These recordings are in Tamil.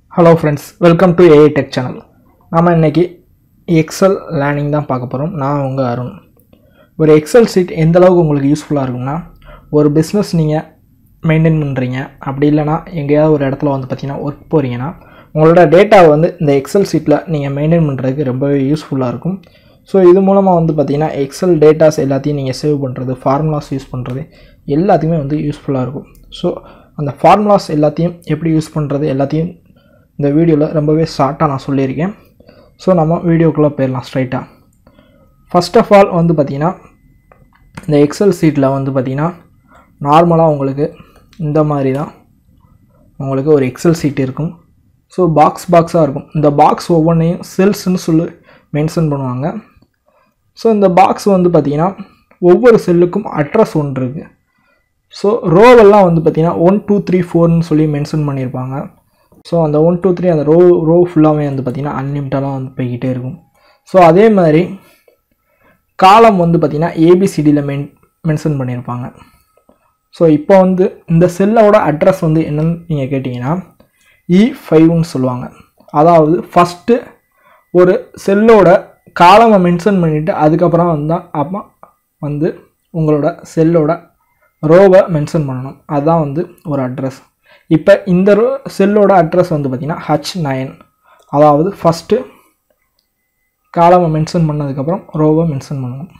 hello friends welcome to AI tech channel நாம் இன்னைக்கு எக்ஸல் லேர்னிங் தான் பார்க்க போகிறோம் நான் உங்கள் அருண் ஒரு எக்ஸல் சீட் எந்த அளவுக்கு உங்களுக்கு யூஸ்ஃபுல்லாக இருக்கும்னா ஒரு பிஸ்னஸ் நீங்கள் மெயின்டைன் பண்ணுறீங்க அப்படி இல்லைனா எங்கேயாவது ஒரு இடத்துல வந்து பார்த்தீங்கன்னா ஒர்க் போகிறீங்கன்னா உங்களோட டேட்டாவை வந்து இந்த எக்ஸல் சீட்டில் நீங்கள் மெயின்டைன் பண்ணுறதுக்கு ரொம்பவே யூஸ்ஃபுல்லாக இருக்கும் ஸோ இது மூலமாக வந்து பார்த்தீங்கன்னா எக்ஸல் டேட்டாஸ் எல்லாத்தையும் நீங்கள் சேவ் பண்ணுறது ஃபார்முலாஸ் யூஸ் பண்ணுறது எல்லாத்தையுமே வந்து யூஸ்ஃபுல்லாக இருக்கும் ஸோ அந்த ஃபார்முலாஸ் எல்லாத்தையும் எப்படி யூஸ் பண்ணுறது எல்லாத்தையும் இந்த வீடியோவில் ரொம்பவே ஷார்ட்டாக நான் சொல்லியிருக்கேன் ஸோ நம்ம வீடியோக்குள்ளே போயிடலாம் ஸ்ட்ரைட்டாக ஃபர்ஸ்ட் ஆஃப் ஆல் வந்து பார்த்திங்கன்னா இந்த எக்ஸல் சீட்டில் வந்து பார்த்திங்கன்னா நார்மலாக உங்களுக்கு இந்த மாதிரி தான் உங்களுக்கு ஒரு எக்ஸல் சீட் இருக்கும் ஸோ பாக்ஸ் பாக்ஸாக இருக்கும் இந்த பாக்ஸ் ஒவ்வொன்றையும் செல்ஸ்ன்னு சொல்லி மென்ஷன் பண்ணுவாங்க ஸோ இந்த பாக்ஸ் வந்து பார்த்திங்கன்னா ஒவ்வொரு செல்லுக்கும் அட்ரஸ் ஒன்று இருக்குது ஸோ ரோவெல்லாம் வந்து பார்த்திங்கன்னா ஒன் டூ த்ரீ ஃபோர்னு சொல்லி மென்ஷன் பண்ணியிருப்பாங்க ஸோ அந்த ஒன் டூ த்ரீ அந்த ரோ ரோ ஃபுல்லாகவே வந்து பார்த்திங்கன்னா அன்லிமிட்டடாக வந்து போய்கிட்டே இருக்கும் ஸோ அதே மாதிரி காலம் வந்து பார்த்திங்கன்னா ஏபிசிடியில் மென் மென்ஷன் பண்ணியிருப்பாங்க ஸோ இப்போ வந்து இந்த செல்லோட அட்ரஸ் வந்து என்னன்னு நீங்கள் கேட்டிங்கன்னா இ ஃபைவ்னு சொல்லுவாங்க அதாவது ஃபஸ்ட்டு ஒரு செல்லோட காலமை மென்ஷன் பண்ணிவிட்டு அதுக்கப்புறம் வந்தால் அப்போ வந்து உங்களோட செல்லோட ரோவை மென்ஷன் பண்ணணும் அதுதான் வந்து ஒரு அட்ரஸ் இப்போ இந்த ரோ செல்லோட அட்ரஸ் வந்து பார்த்திங்கன்னா ஹச் நைன் அதாவது ஃபஸ்ட்டு காலமை மென்ஷன் பண்ணதுக்கப்புறம் ரோவை மென்ஷன் பண்ணணும்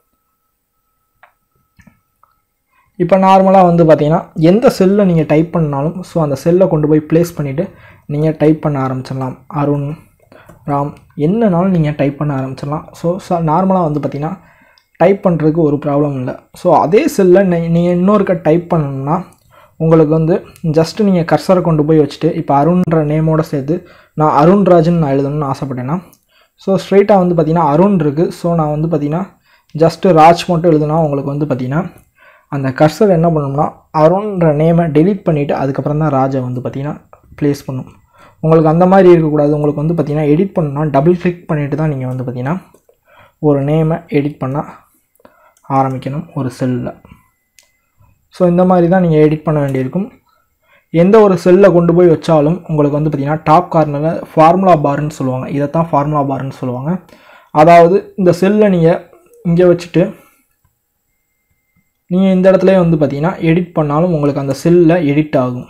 இப்போ நார்மலாக வந்து பார்த்தீங்கன்னா எந்த செல்லை நீங்கள் டைப் பண்ணாலும் ஸோ அந்த செல்லை கொண்டு போய் ப்ளேஸ் பண்ணிவிட்டு நீங்கள் டைப் பண்ண ஆரம்பிச்சிடலாம் அருண் ராம் என்னனாலும் நீங்கள் டைப் பண்ண ஆரம்பிச்சிடலாம் ஸோ நார்மலாக வந்து பார்த்திங்கன்னா டைப் பண்ணுறதுக்கு ஒரு ப்ராப்ளம் இல்லை ஸோ அதே செல்லை நீங்கள் இன்னொருக்க டைப் பண்ணணும்னா உங்களுக்கு வந்து ஜஸ்ட்டு நீங்கள் கர்சரை கொண்டு போய் வச்சுட்டு இப்போ அருண்ன்ற நேமோட சேர்த்து நான் அருண்ராஜன் நான் எழுதணும்னு ஆசைப்பட்டேன்னா ஸோ ஸ்ட்ரைட்டாக வந்து பார்த்திங்கன்னா அருண் இருக்குது ஸோ நான் வந்து பார்த்திங்கன்னா ஜஸ்ட்டு ராஜ் மட்டும் எழுதுனா உங்களுக்கு வந்து பார்த்திங்கன்னா அந்த கர்சர் என்ன பண்ணணும்னா அருண்ன்ற நேமை டெலீட் பண்ணிவிட்டு அதுக்கப்புறம் தான் ராஜை வந்து பார்த்திங்கன்னா ப்ளேஸ் பண்ணும் உங்களுக்கு அந்த மாதிரி இருக்கக்கூடாது உங்களுக்கு வந்து பார்த்திங்கன்னா எடிட் பண்ணணும்னா டபுள் கிளிக் பண்ணிவிட்டு தான் நீங்கள் வந்து பார்த்திங்கன்னா ஒரு நேமை எடிட் பண்ண ஆரம்பிக்கணும் ஒரு செல்லில் ஸோ இந்த மாதிரி தான் நீங்கள் எடிட் பண்ண வேண்டியிருக்கும் எந்த ஒரு செல்லில் கொண்டு போய் வச்சாலும் உங்களுக்கு வந்து பார்த்திங்கன்னா டாப் கார்னரில் ஃபார்முலா பார்னு சொல்லுவாங்க இதை தான் ஃபார்முலா பார்னு சொல்லுவாங்க அதாவது இந்த செல்லை நீங்கள் இங்கே வச்சுட்டு நீங்கள் இந்த இடத்துலையே வந்து பார்த்தீங்கன்னா எடிட் பண்ணாலும் உங்களுக்கு அந்த செல்லில் எடிட் ஆகும்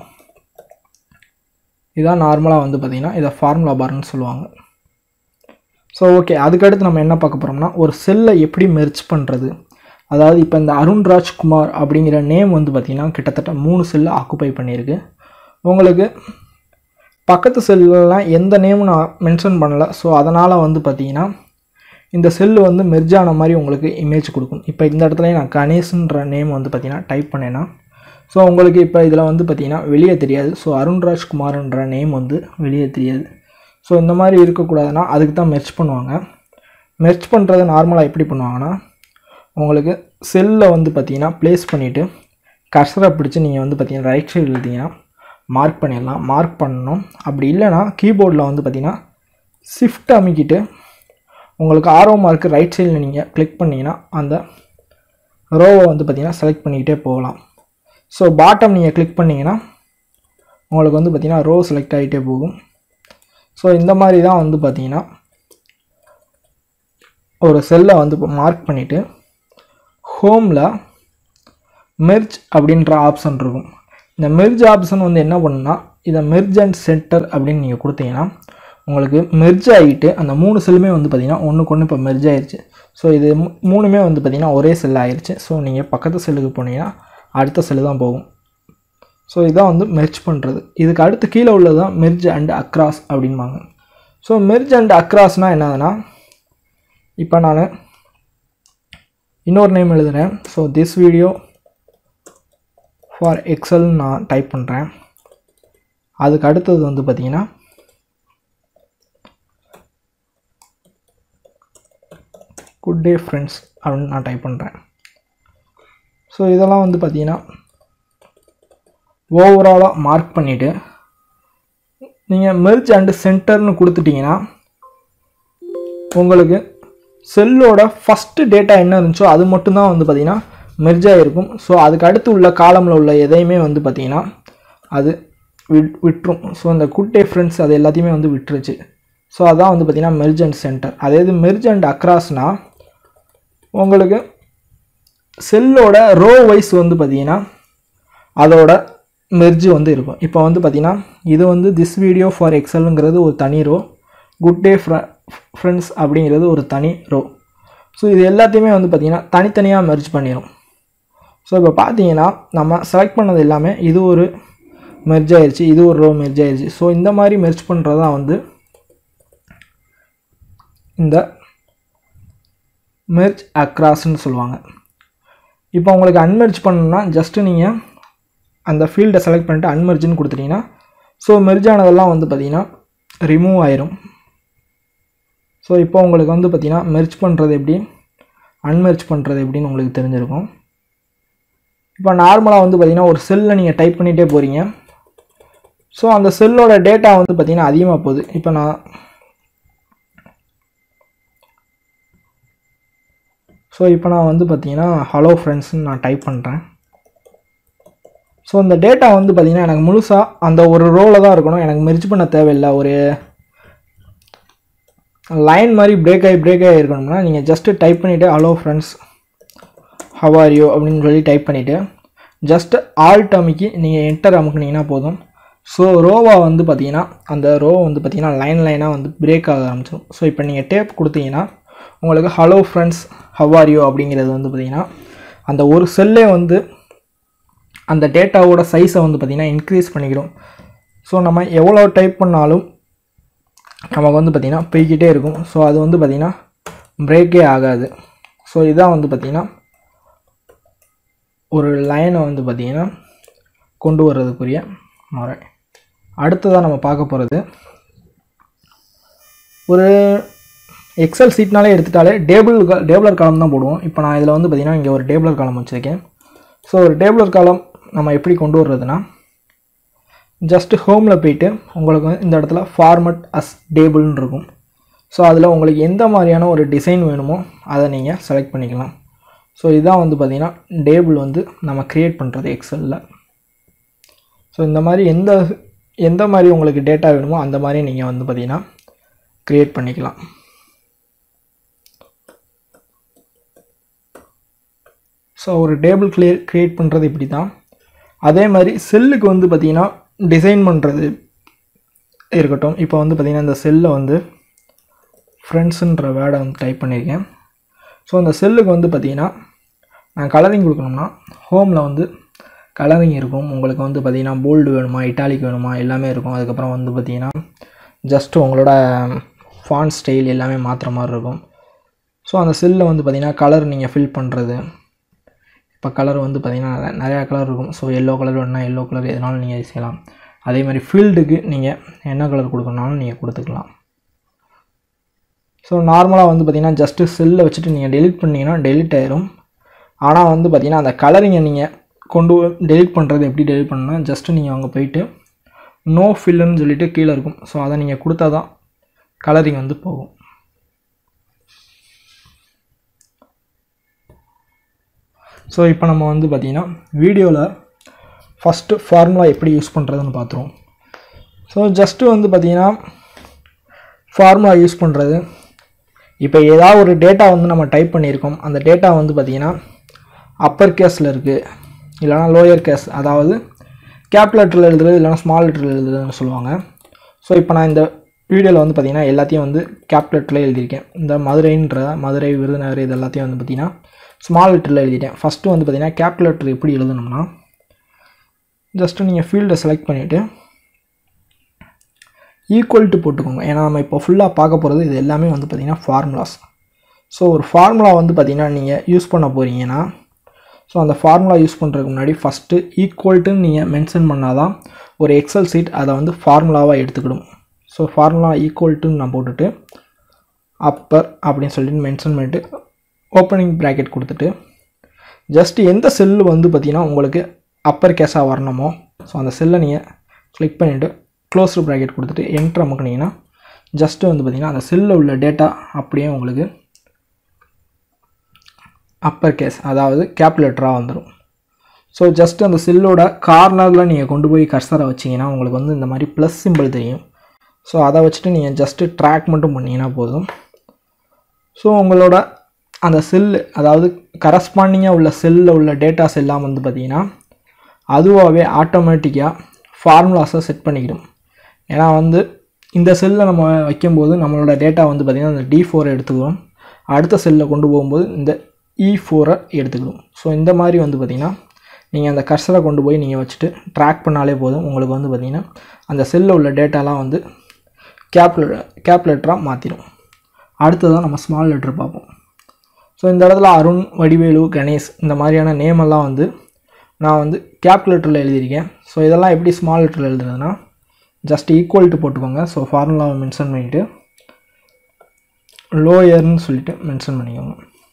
இதான் நார்மலாக வந்து பார்த்திங்கன்னா இதை ஃபார்முலா பார்னு சொல்லுவாங்க ஸோ ஓகே அதுக்கடுத்து நம்ம என்ன பார்க்க போகிறோம்னா ஒரு செல்லை எப்படி மெர்ச் பண்ணுறது அதாவது இப்போ இந்த அருண்ராஜ் குமார் அப்படிங்கிற நேம் வந்து பார்த்திங்கன்னா கிட்டத்தட்ட மூணு செல்லை ஆக்குப்பை பண்ணியிருக்கு உங்களுக்கு பக்கத்து செல்லாம் எந்த நேமும் நான் மென்ஷன் பண்ணலை ஸோ அதனால் வந்து பார்த்திங்கன்னா இந்த செல்லு வந்து மெர்ஜ் ஆன மாதிரி உங்களுக்கு இமேஜ் கொடுக்கும் இப்போ இந்த இடத்துல நான் கணேஷ்ன்ற நேம் வந்து பார்த்திங்கன்னா டைப் பண்ணேன்னா ஸோ உங்களுக்கு இப்போ இதில் வந்து பார்த்திங்கன்னா வெளியே தெரியாது ஸோ அருண்ராஜ் குமார்ன்ற நேம் வந்து வெளியே தெரியாது ஸோ இந்த மாதிரி இருக்கக்கூடாதுன்னா அதுக்கு தான் மெர்ச் பண்ணுவாங்க மெர்ச் பண்ணுறது நார்மலாக எப்படி பண்ணுவாங்கன்னா உங்களுக்கு செல்லில் வந்து பார்த்திங்கன்னா ப்ளேஸ் பண்ணிவிட்டு கர்சரை பிடிச்சி நீங்கள் வந்து பார்த்திங்கன்னா ரைட் சைடு எழுதிங்கன்னா மார்க் பண்ணிடலாம் மார்க் பண்ணணும் அப்படி இல்லைனா கீபோர்டில் வந்து பார்த்திங்கன்னா ஷிஃப்ட் அமைக்கிட்டு உங்களுக்கு ஆரோ மார்க்கு ரைட் சைடில் நீங்கள் கிளிக் பண்ணிங்கன்னா அந்த ரோவை வந்து பார்த்திங்கன்னா செலக்ட் பண்ணிக்கிட்டே போகலாம் ஸோ பாட்டம் நீங்கள் கிளிக் பண்ணிங்கன்னா உங்களுக்கு வந்து பார்த்திங்கன்னா ரோ செலக்ட் ஆகிட்டே போகும் ஸோ இந்த மாதிரி தான் வந்து பார்த்திங்கன்னா ஒரு செல்லை வந்து மார்க் பண்ணிவிட்டு ஹோமில் மெர்ஜ் அப்படின்ற ஆப்ஷன் இருக்கும் இந்த மெர்ஜ் ஆப்ஷன் வந்து என்ன பண்ணுன்னா இதை மெர்ஜ் அண்ட் சென்டர் அப்படின்னு நீங்கள் கொடுத்தீங்கன்னா உங்களுக்கு மெர்ஜ் ஆகிட்டு அந்த மூணு செல்லுமே வந்து பார்த்திங்கன்னா ஒன்றுக்கு ஒன்று இப்போ மெர்ஜ் ஆயிடுச்சு ஸோ இது மூணுமே வந்து பார்த்திங்கன்னா ஒரே செல் ஆயிடுச்சு ஸோ நீங்கள் பக்கத்து செல்லுக்கு போனீங்கன்னா அடுத்த செல்லு தான் போகும் ஸோ இதான் வந்து மெர்ஜ் பண்ணுறது இதுக்கு அடுத்து கீழே உள்ளது தான் மெர்ஜ் அண்ட் அக்ராஸ் அப்படின்பாங்க ஸோ மெர்ஜ் அண்ட் அக்ராஸ்னால் என்னதுன்னா இப்போ நான் இன்னொரு நேம் எழுதுகிறேன் so this video for Excel நான் டைப் பண்ணுறேன் அதுக்கு அடுத்தது வந்து பார்த்திங்கன்னா குட் டே ஃப்ரெண்ட்ஸ் அப்படின்னு நான் டைப் பண்ணுறேன் ஸோ இதெல்லாம் வந்து பார்த்திங்கன்னா ஓவராலாக மார்க் பண்ணிவிட்டு நீங்கள் மெர்ஜ் அண்டு சென்டர்னு கொடுத்துட்டிங்கன்னா உங்களுக்கு செல்லோட ஃபஸ்ட்டு டேட்டா என்ன இருந்துச்சோ அது மட்டும்தான் வந்து பார்த்திங்கன்னா மெர்ஜ் ஆகிருக்கும் ஸோ அதுக்கு அடுத்து உள்ள காலமில் உள்ள எதையுமே வந்து பார்த்திங்கன்னா அது விட் விட்டுரும் ஸோ இந்த குட் டிஃப்ரென்ஸ் அது எல்லாத்தையுமே வந்து விட்டுருச்சு ஸோ அதான் வந்து பார்த்திங்கன்னா மெர்ஜ் அண்ட் சென்டர் அதே இது மெர்ஜ் அண்ட் அக்ராஸ்னால் உங்களுக்கு செல்லோட ரோ வைஸ் வந்து பார்த்திங்கன்னா அதோட மெர்ஜ் வந்து இருக்கும் இப்போ வந்து பார்த்திங்கன்னா இது வந்து திஸ் வீடியோ ஃபார் எக்ஸலுங்கிறது ஒரு தனி ரோ குட் டே ஃப்ர ஃப்ரெண்ட்ஸ் அப்படிங்கிறது ஒரு தனி ரோ ஸோ இது எல்லாத்தையுமே வந்து பார்த்திங்கன்னா தனித்தனியாக மெர்ஜ் பண்ணிடும் ஸோ இப்போ பார்த்தீங்கன்னா நம்ம செலக்ட் பண்ணது எல்லாமே இது ஒரு மெர்ஜ் ஆயிடுச்சு இது ஒரு ரோ மெர்ஜ் ஆயிடுச்சு ஸோ இந்த மாதிரி மெர்ஜ் பண்ணுறது தான் வந்து இந்த மெர்ஜ் அக்ராஸ்ன்னு சொல்லுவாங்க இப்போ உங்களுக்கு அன்மெர்ஜ் பண்ணணும்னா ஜஸ்ட்டு நீங்கள் அந்த ஃபீல்டை செலக்ட் பண்ணிட்டு அன்மெர்ஜ்னு கொடுத்துட்டீங்கன்னா ஸோ மெர்ஜ் ஆனதெல்லாம் வந்து பார்த்திங்கன்னா ரிமூவ் ஆயிரும் ஸோ இப்போ உங்களுக்கு வந்து பார்த்திங்கன்னா மெர்ஜ் பண்ணுறது எப்படி அன்மெர்ஜ் பண்ணுறது எப்படின்னு உங்களுக்கு தெரிஞ்சிருக்கும் இப்போ நார்மலாக வந்து பார்த்திங்கன்னா ஒரு செல்லில் நீங்கள் டைப் பண்ணிகிட்டே போகிறீங்க ஸோ அந்த செல்லோட டேட்டா வந்து பார்த்திங்கன்னா அதிகமாக போகுது இப்போ நான் ஸோ இப்போ நான் வந்து பார்த்தீங்கன்னா ஹலோ ஃப்ரெண்ட்ஸ்னு நான் டைப் பண்ணுறேன் ஸோ இந்த டேட்டா வந்து பார்த்திங்கன்னா எனக்கு முழுசாக அந்த ஒரு ரோவில் தான் இருக்கணும் எனக்கு மெர்ஜ் பண்ண தேவையில்லை ஒரு லைன் மாதிரி பிரேக் ஆகி பிரேக் ஆகி இருக்கணும்னா நீங்கள் ஜஸ்ட்டு டைப் பண்ணிவிட்டு ஹலோ ஃப்ரெண்ட்ஸ் ஹவார் யூ அப்படின்னு சொல்லி டைப் பண்ணிவிட்டு ஜஸ்ட் ஆல்ட் அமைக்கி நீங்கள் என்டர் அமுக்குனீங்கன்னா போதும் ஸோ ரோவா வந்து பார்த்தீங்கன்னா அந்த ரோ வந்து பார்த்தீங்கன்னா லைன் லைனாக வந்து பிரேக் ஆக ஆரம்பிச்சிடும் ஸோ இப்போ நீங்கள் டேப் கொடுத்தீங்கன்னா உங்களுக்கு ஹலோ ஃப்ரெண்ட்ஸ் ஹவார் யூ அப்படிங்கிறது வந்து பார்த்தீங்கன்னா அந்த ஒரு செல்லே வந்து அந்த டேட்டாவோட சைஸை வந்து பார்த்திங்கன்னா இன்க்ரீஸ் பண்ணிக்கிறோம் ஸோ நம்ம எவ்வளோ டைப் பண்ணாலும் நமக்கு வந்து பார்த்திங்கன்னா போய்கிட்டே இருக்கும் ஸோ அது வந்து பார்த்திங்கன்னா பிரேக்கே ஆகாது ஸோ இதான் வந்து பார்த்திங்கன்னா ஒரு லைனை வந்து பார்த்திங்கன்னா கொண்டு வர்றதுக்குரிய முறை அடுத்ததாக நம்ம பார்க்க போகிறது ஒரு எக்ஸல் சீட்னாலே எடுத்துட்டாலே டேபிள் டேபிளர் காலம் தான் போடுவோம் இப்போ நான் இதில் வந்து பார்த்திங்கன்னா இங்கே ஒரு டேபிளர் காலம் வச்சுருக்கேன் ஸோ ஒரு டேபிளர் காலம் நம்ம எப்படி கொண்டு வர்றதுனா ஜஸ்ட்டு ஹோமில் போயிட்டு உங்களுக்கு வந்து இந்த இடத்துல ஃபார்மட் அஸ் டேபிள்னு இருக்கும் ஸோ அதில் உங்களுக்கு எந்த மாதிரியான ஒரு டிசைன் வேணுமோ அதை நீங்கள் செலக்ட் பண்ணிக்கலாம் ஸோ இதுதான் வந்து பார்த்திங்கன்னா டேபிள் வந்து நம்ம க்ரியேட் பண்ணுறது எக்ஸலில் ஸோ இந்த மாதிரி எந்த எந்த மாதிரி உங்களுக்கு டேட்டா வேணுமோ அந்த மாதிரி நீங்கள் வந்து பார்த்திங்கன்னா க்ரியேட் பண்ணிக்கலாம் ஸோ ஒரு டேபிள் கிளியர் க்ரியேட் பண்ணுறது இப்படி தான் அதே மாதிரி செல்லுக்கு வந்து பார்த்திங்கன்னா டிசைன் பண்ணுறது இருக்கட்டும் இப்போ வந்து பார்த்திங்கன்னா இந்த செல்லை வந்து ஃப்ரெண்ட்ஸுன்ற வேர்டை வந்து டைப் பண்ணியிருக்கேன் ஸோ அந்த செல்லுக்கு வந்து பார்த்திங்கன்னா நான் கலரிங் கொடுக்கணும்னா ஹோமில் வந்து கலரிங் இருக்கும் உங்களுக்கு வந்து பார்த்திங்கன்னா போல்டு வேணுமா இட்டாலிக் வேணுமா எல்லாமே இருக்கும் அதுக்கப்புறம் வந்து பார்த்திங்கன்னா ஜஸ்ட்டு உங்களோட ஃபான் ஸ்டைல் எல்லாமே மாற்றுற மாதிரி இருக்கும் ஸோ அந்த செல்லில் வந்து பார்த்திங்கன்னா கலர் நீங்கள் ஃபில் பண்ணுறது இப்போ கலர் வந்து பார்த்திங்கன்னா நிறைய- நிறையா கலர் இருக்கும் ஸோ எல்லோ கலர் வேணுன்னா எல்லோ கலர் எதனாலும் நீங்கள் செய்யலாம் அதே மாதிரி ஃபீல்டுக்கு நீங்கள் என்ன கலர் கொடுக்கணுனாலும் நீங்கள் கொடுத்துக்கலாம் ஸோ நார்மலாக வந்து பார்த்திங்கன்னா ஜஸ்ட்டு செல்லை வச்சுட்டு நீங்கள் டெலிட் பண்ணிங்கன்னா டெலிட் ஆயிரும் ஆனால் வந்து பார்த்திங்கன்னா அந்த கலரிங்கை நீங்கள் கொண்டு டெலிட் பண்ணுறது எப்படி டெலிட் பண்ணணும்னா ஜஸ்ட்டு நீங்கள் அங்கே போயிட்டு நோ ஃபில்லுன்னு சொல்லிட்டு கீழே இருக்கும் ஸோ அதை நீங்கள் கொடுத்தா தான் கலரிங் வந்து போகும் ஸோ இப்போ நம்ம வந்து பார்த்திங்கன்னா வீடியோவில் ஃபஸ்ட்டு ஃபார்முலா எப்படி யூஸ் பண்ணுறதுன்னு பார்த்துருவோம் ஸோ ஜஸ்ட்டு வந்து பார்த்திங்கன்னா ஃபார்முலா யூஸ் பண்ணுறது இப்போ ஏதாவது ஒரு டேட்டா வந்து நம்ம டைப் பண்ணியிருக்கோம் அந்த டேட்டா வந்து பார்த்திங்கன்னா அப்பர் கேஸில் இருக்குது இல்லைனா லோயர் கேஸ் அதாவது கேப் லெட்டரில் எழுதுறது இல்லைனா ஸ்மால் லெட்டரில் எழுதுறதுன்னு சொல்லுவாங்க ஸோ இப்போ நான் இந்த வீடியோவில் வந்து பார்த்திங்கன்னா எல்லாத்தையும் வந்து கேப் லெட்டரில் எழுதியிருக்கேன் இந்த மதுரைன்ற மதுரை விருதுநகர் இது எல்லாத்தையும் வந்து பார்த்திங்கன்னா ஸ்மால் லெட்டரில் எழுதிட்டேன் ஃபஸ்ட்டு வந்து பார்த்திங்கன்னா கேப் லெட்டர் எப்படி எழுதணும்னா ஜஸ்ட்டு நீங்கள் ஃபீல்டை செலக்ட் பண்ணிவிட்டு ஈக்குவல் டு போட்டுக்கோங்க ஏன்னா நம்ம இப்போ ஃபுல்லாக பார்க்க போகிறது இது எல்லாமே வந்து பார்த்திங்கன்னா ஃபார்முலாஸ் ஸோ ஒரு ஃபார்முலா வந்து பார்த்திங்கன்னா நீங்கள் யூஸ் பண்ண போகிறீங்கன்னா ஸோ அந்த ஃபார்முலா யூஸ் பண்ணுறதுக்கு முன்னாடி ஃபஸ்ட்டு ஈக்குவல்ட்டுன்னு நீங்கள் மென்ஷன் பண்ணால் தான் ஒரு எக்ஸல் சீட் அதை வந்து ஃபார்முலாவாக எடுத்துக்கிடும் ஸோ ஃபார்முலா ஈக்குவல்ட்டுன்னு நான் போட்டுட்டு அப்பர் அப்படின்னு சொல்லிட்டு மென்ஷன் பண்ணிட்டு ஓப்பனிங் ப்ராக்கெட் கொடுத்துட்டு ஜஸ்ட் எந்த செல்லு வந்து பார்த்திங்கன்னா உங்களுக்கு அப்பர் கேஸாக வரணுமோ ஸோ அந்த செல்லை நீங்கள் கிளிக் பண்ணிவிட்டு க்ளோஸ்டு ப்ராக்கெட் கொடுத்துட்டு என்ட்ரு அமுக்குனீங்கன்னா ஜஸ்ட்டு வந்து பார்த்திங்கன்னா அந்த செல்லில் உள்ள டேட்டா அப்படியே உங்களுக்கு அப்பர் கேஸ் அதாவது கேப் லெட்டராக வந்துடும் ஸோ ஜஸ்ட் அந்த செல்லோட கார்னரில் நீங்கள் கொண்டு போய் கர்சரை வச்சிங்கன்னா உங்களுக்கு வந்து இந்த மாதிரி ப்ளஸ் சிம்பிள் தெரியும் ஸோ அதை வச்சுட்டு நீங்கள் ஜஸ்ட்டு ட்ராக் மட்டும் பண்ணிங்கன்னா போதும் ஸோ உங்களோட அந்த செல்லு அதாவது கரஸ்பாண்டிங்காக உள்ள செல்லில் உள்ள டேட்டாஸ் எல்லாம் வந்து பார்த்திங்கன்னா அதுவாகவே ஆட்டோமேட்டிக்காக ஃபார்முலாஸை செட் பண்ணிக்கிடும் ஏன்னா வந்து இந்த செல்லில் நம்ம வைக்கும்போது நம்மளோட டேட்டா வந்து பார்த்திங்கன்னா இந்த டி ஃபோரை எடுத்துக்கிறோம் அடுத்த செல்லில் கொண்டு போகும்போது இந்த இ ஃபோரை எடுத்துக்கிறோம் ஸோ இந்த மாதிரி வந்து பார்த்திங்கன்னா நீங்கள் அந்த கர்சரை கொண்டு போய் நீங்கள் வச்சுட்டு ட்ராக் பண்ணாலே போதும் உங்களுக்கு வந்து பார்த்திங்கன்னா அந்த செல்லில் உள்ள டேட்டாலாம் வந்து கேப்ல கேப்லெட்டராக மாற்றிடும் அடுத்ததான் நம்ம ஸ்மால் லெட்டர் பார்ப்போம் ஸோ இந்த இடத்துல அருண் வடிவேலு கணேஷ் இந்த மாதிரியான நேம் எல்லாம் வந்து நான் வந்து கேப் லெட்டரில் எழுதியிருக்கேன் ஸோ இதெல்லாம் எப்படி ஸ்மால் லெட்டரில் எழுதுறதுன்னா ஜஸ்ட் ஈக்குவல் டு போட்டுக்கோங்க ஸோ ஃபார்முலாவை மென்ஷன் பண்ணிவிட்டு லோயர்னு சொல்லிட்டு மென்ஷன் பண்ணிக்கோங்க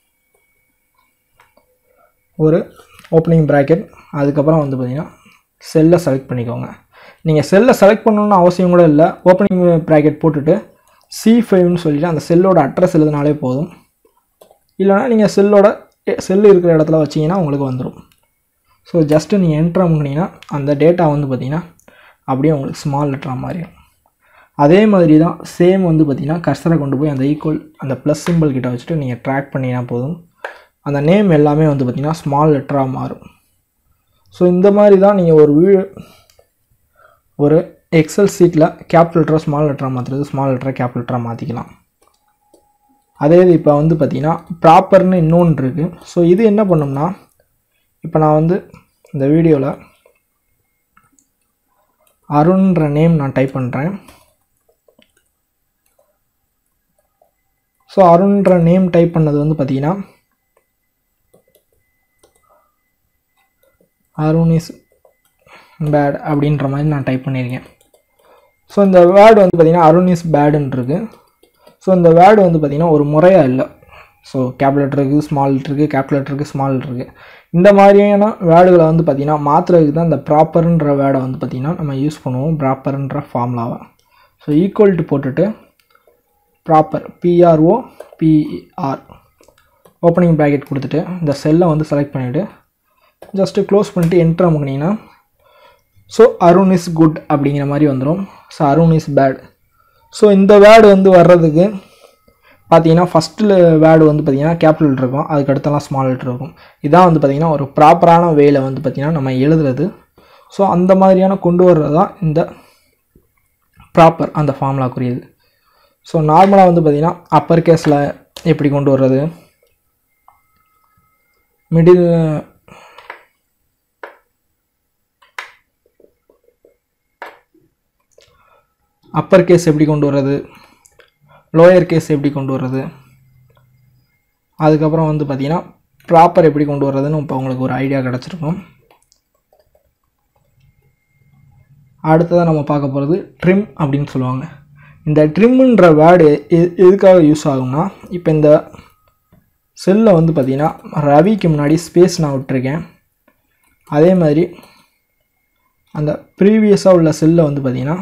ஒரு ஓப்பனிங் ப்ராக்கெட் அதுக்கப்புறம் வந்து பார்த்திங்கன்னா செல்லை செலக்ட் பண்ணிக்கோங்க நீங்கள் செல்லை செலக்ட் பண்ணணும்னு அவசியம் கூட இல்லை ஓப்பனிங் ப்ராக்கெட் போட்டுட்டு சி ஃபைவ்னு சொல்லிட்டு அந்த செல்லோட அட்ரஸ் எழுதினாலே போதும் இல்லைனா நீங்கள் செல்லோட செல்லு இருக்கிற இடத்துல வச்சிங்கன்னா உங்களுக்கு வந்துடும் ஸோ ஜஸ்ட்டு நீங்கள் என்ட்ரு பண்ணிங்கன்னா அந்த டேட்டா வந்து பார்த்திங்கன்னா அப்படியே உங்களுக்கு ஸ்மால் லெட்டராக மாறிடும் அதே மாதிரி தான் சேம் வந்து பார்த்திங்கன்னா கர்சரை கொண்டு போய் அந்த ஈக்குவல் அந்த ப்ளஸ் சிம்பிள் கிட்ட வச்சுட்டு நீங்கள் ட்ராக் பண்ணிங்கன்னா போதும் அந்த நேம் எல்லாமே வந்து பார்த்திங்கன்னா ஸ்மால் லெட்டராக மாறும் ஸோ இந்த மாதிரி தான் நீங்கள் ஒரு வீ ஒரு எக்ஸல் சீட்டில் கேப் லெட்டரை ஸ்மால் லெட்டராக மாற்றுறது ஸ்மால் லெட்டரை கேப் லெட்டராக மாற்றிக்கலாம் அதே இது இப்போ வந்து பார்த்திங்கன்னா ப்ராப்பர்னு இன்னொன்று இருக்குது ஸோ இது என்ன பண்ணோம்னா இப்போ நான் வந்து இந்த வீடியோவில் அருண்ன்ற நேம் நான் டைப் பண்ணுறேன் ஸோ அருண்ன்ற நேம் டைப் பண்ணது வந்து பார்த்தீங்கன்னா அருண் இஸ் பேட் அப்படின்ற மாதிரி நான் டைப் பண்ணியிருக்கேன் ஸோ இந்த வேர்டு வந்து பார்த்திங்கன்னா அருண் இஸ் பேடுன்னு இருக்கு ஸோ இந்த வேர்டு வந்து பார்த்திங்கன்னா ஒரு முறையாக இல்லை ஸோ கேப்லெட் இருக்குது ஸ்மால் இருக்குது கேப்லெட் இருக்குது ஸ்மால் இருக்குது இந்த மாதிரியான வேர்டுகளை வந்து பார்த்திங்கன்னா மாற்றுறதுக்கு தான் இந்த ப்ராப்பர்ன்ற வேர்டை வந்து பார்த்திங்கன்னா நம்ம யூஸ் பண்ணுவோம் ப்ராப்பர்ன்ற ஃபார்முலாவை ஸோ ஈக்குவல் டு போட்டுட்டு proper PRO PR opening bracket கொடுத்துட்டு இந்த செல்லை வந்து செலக்ட் பண்ணிவிட்டு ஜஸ்ட்டு க்ளோஸ் பண்ணிட்டு என்ட்ரு அமுக்குனீங்கன்னா ஸோ அருண் இஸ் குட் அப்படிங்கிற மாதிரி வந்துடும் so Arun is bad so இந்த வேர்டு வந்து வர்றதுக்கு பார்த்தீங்கன்னா ஃபஸ்ட்டில் வேர்டு வந்து பார்த்தீங்கன்னா கேபிட்டல் இருக்கும் அதுக்கு அடுத்தலாம் ஸ்மால் லெட்டர் இருக்கும் இதான் வந்து பார்த்திங்கன்னா ஒரு ப்ராப்பரான வேல வந்து பார்த்திங்கன்னா நம்ம எழுதுறது ஸோ அந்த மாதிரியான கொண்டு வர்றது தான் இந்த ப்ராப்பர் அந்த ஃபார்முலாக்குரியது ஸோ நார்மலாக வந்து பார்த்திங்கன்னா அப்பர் கேஸில் எப்படி கொண்டு வர்றது மிடில் அப்பர் கேஸ் எப்படி கொண்டு வர்றது லோயர் கேஸ் எப்படி கொண்டு வர்றது அதுக்கப்புறம் வந்து பார்த்திங்கன்னா ப்ராப்பர் எப்படி கொண்டு வர்றதுன்னு இப்போ உங்களுக்கு ஒரு ஐடியா கிடச்சிருக்கும் அடுத்ததாக நம்ம பார்க்க போகிறது ட்ரிம் அப்படின்னு சொல்லுவாங்க இந்த ட்ரிம்முன்ற வேர்டு எதுக்காக யூஸ் ஆகும்னா இப்போ இந்த செல்லில் வந்து பார்த்திங்கன்னா ரவிக்கு முன்னாடி ஸ்பேஸ் நான் விட்டுருக்கேன் அதே மாதிரி அந்த ப்ரீவியஸாக உள்ள செல்லில் வந்து பார்த்திங்கன்னா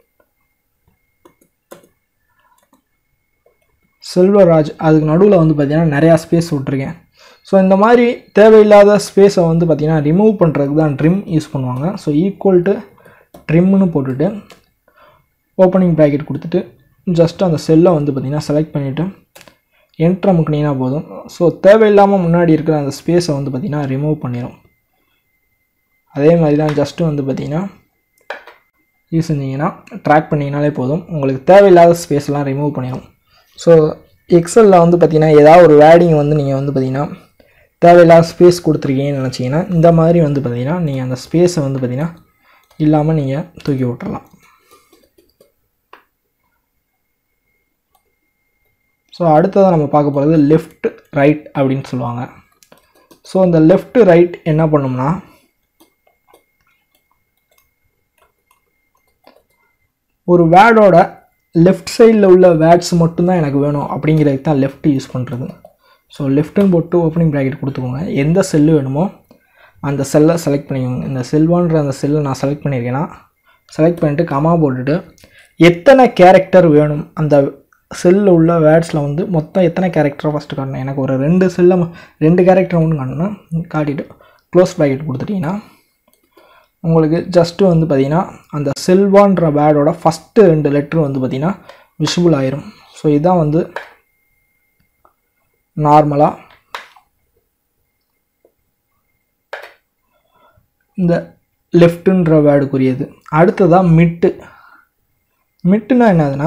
செல்வராஜ் அதுக்கு நடுவில் வந்து பார்த்திங்கன்னா நிறையா ஸ்பேஸ் விட்ருக்கேன் ஸோ இந்த மாதிரி தேவையில்லாத ஸ்பேஸை வந்து பார்த்திங்கன்னா ரிமூவ் பண்ணுறதுக்கு தான் ட்ரிம் யூஸ் பண்ணுவாங்க ஸோ ஈக்குவல் டு ட்ரிம்னு போட்டுட்டு ஓப்பனிங் ப்ராக்கெட் கொடுத்துட்டு ஜஸ்ட் அந்த செல்லை வந்து பார்த்திங்கன்னா செலக்ட் பண்ணிவிட்டு என்ட்ரு அமுக்குனீங்கன்னா போதும் ஸோ தேவையில்லாமல் முன்னாடி இருக்கிற அந்த ஸ்பேஸை வந்து பார்த்திங்கன்னா ரிமூவ் பண்ணிடும் அதே மாதிரி தான் ஜஸ்ட்டு வந்து பார்த்திங்கன்னா யூஸ் செஞ்சீங்கன்னா ட்ராக் பண்ணிங்கனாலே போதும் உங்களுக்கு தேவையில்லாத ஸ்பேஸ்லாம் ரிமூவ் பண்ணிடும் ஸோ எக்ஸலில் வந்து பார்த்திங்கன்னா ஏதாவது ஒரு வேடிங் வந்து நீங்கள் வந்து பார்த்திங்கன்னா தேவையில்லாத ஸ்பேஸ் கொடுத்துருக்கீங்கன்னு நினச்சிங்கன்னா இந்த மாதிரி வந்து பார்த்திங்கன்னா நீங்கள் அந்த ஸ்பேஸை வந்து பார்த்திங்கன்னா இல்லாமல் நீங்கள் தூக்கி விட்டுறலாம் ஸோ அடுத்ததாக நம்ம பார்க்க போகிறது லெஃப்ட் ரைட் அப்படின்னு சொல்லுவாங்க ஸோ இந்த லெஃப்ட் ரைட் என்ன பண்ணும்னா ஒரு வேர்டோட லெஃப்ட் சைடில் உள்ள வேர்ட்ஸ் மட்டும்தான் எனக்கு வேணும் அப்படிங்கிறதுக்கு தான் லெஃப்ட் யூஸ் பண்ணுறது ஸோ லெஃப்ட்டுன்னு போட்டு ஓப்பனிங் ப்ராக்கெட் கொடுத்துக்கோங்க எந்த செல்லு வேணுமோ அந்த செல்லை செலக்ட் பண்ணிக்கோங்க இந்த செல்வான்ற அந்த செல்லை நான் செலக்ட் பண்ணியிருக்கேன்னா செலக்ட் பண்ணிட்டு கமா போட்டுட்டு எத்தனை கேரக்டர் வேணும் அந்த செல்லில் உள்ள வேர்ட்ஸில் வந்து மொத்தம் எத்தனை கேரக்டரை ஃபஸ்ட்டு காட்டணும் எனக்கு ஒரு ரெண்டு செல்லை ரெண்டு கேரக்டர் ஒன்று காட்டணும் காட்டிட்டு க்ளோஸ் ப்ராக்கெட் கொடுத்துட்டிங்கன்னா உங்களுக்கு ஜஸ்ட்டு வந்து பார்த்திங்கன்னா அந்த செல்வான்ற வேர்டோட ஃபஸ்ட்டு ரெண்டு லெட்ரு வந்து பார்த்திங்கன்னா விஷுவல் ஆயிரும் ஸோ இதுதான் வந்து நார்மலாக இந்த லெஃப்ட்டுன்ற வேர்டுக்குரியது அடுத்ததாக மிட்டு மிட்டுனா என்னதுன்னா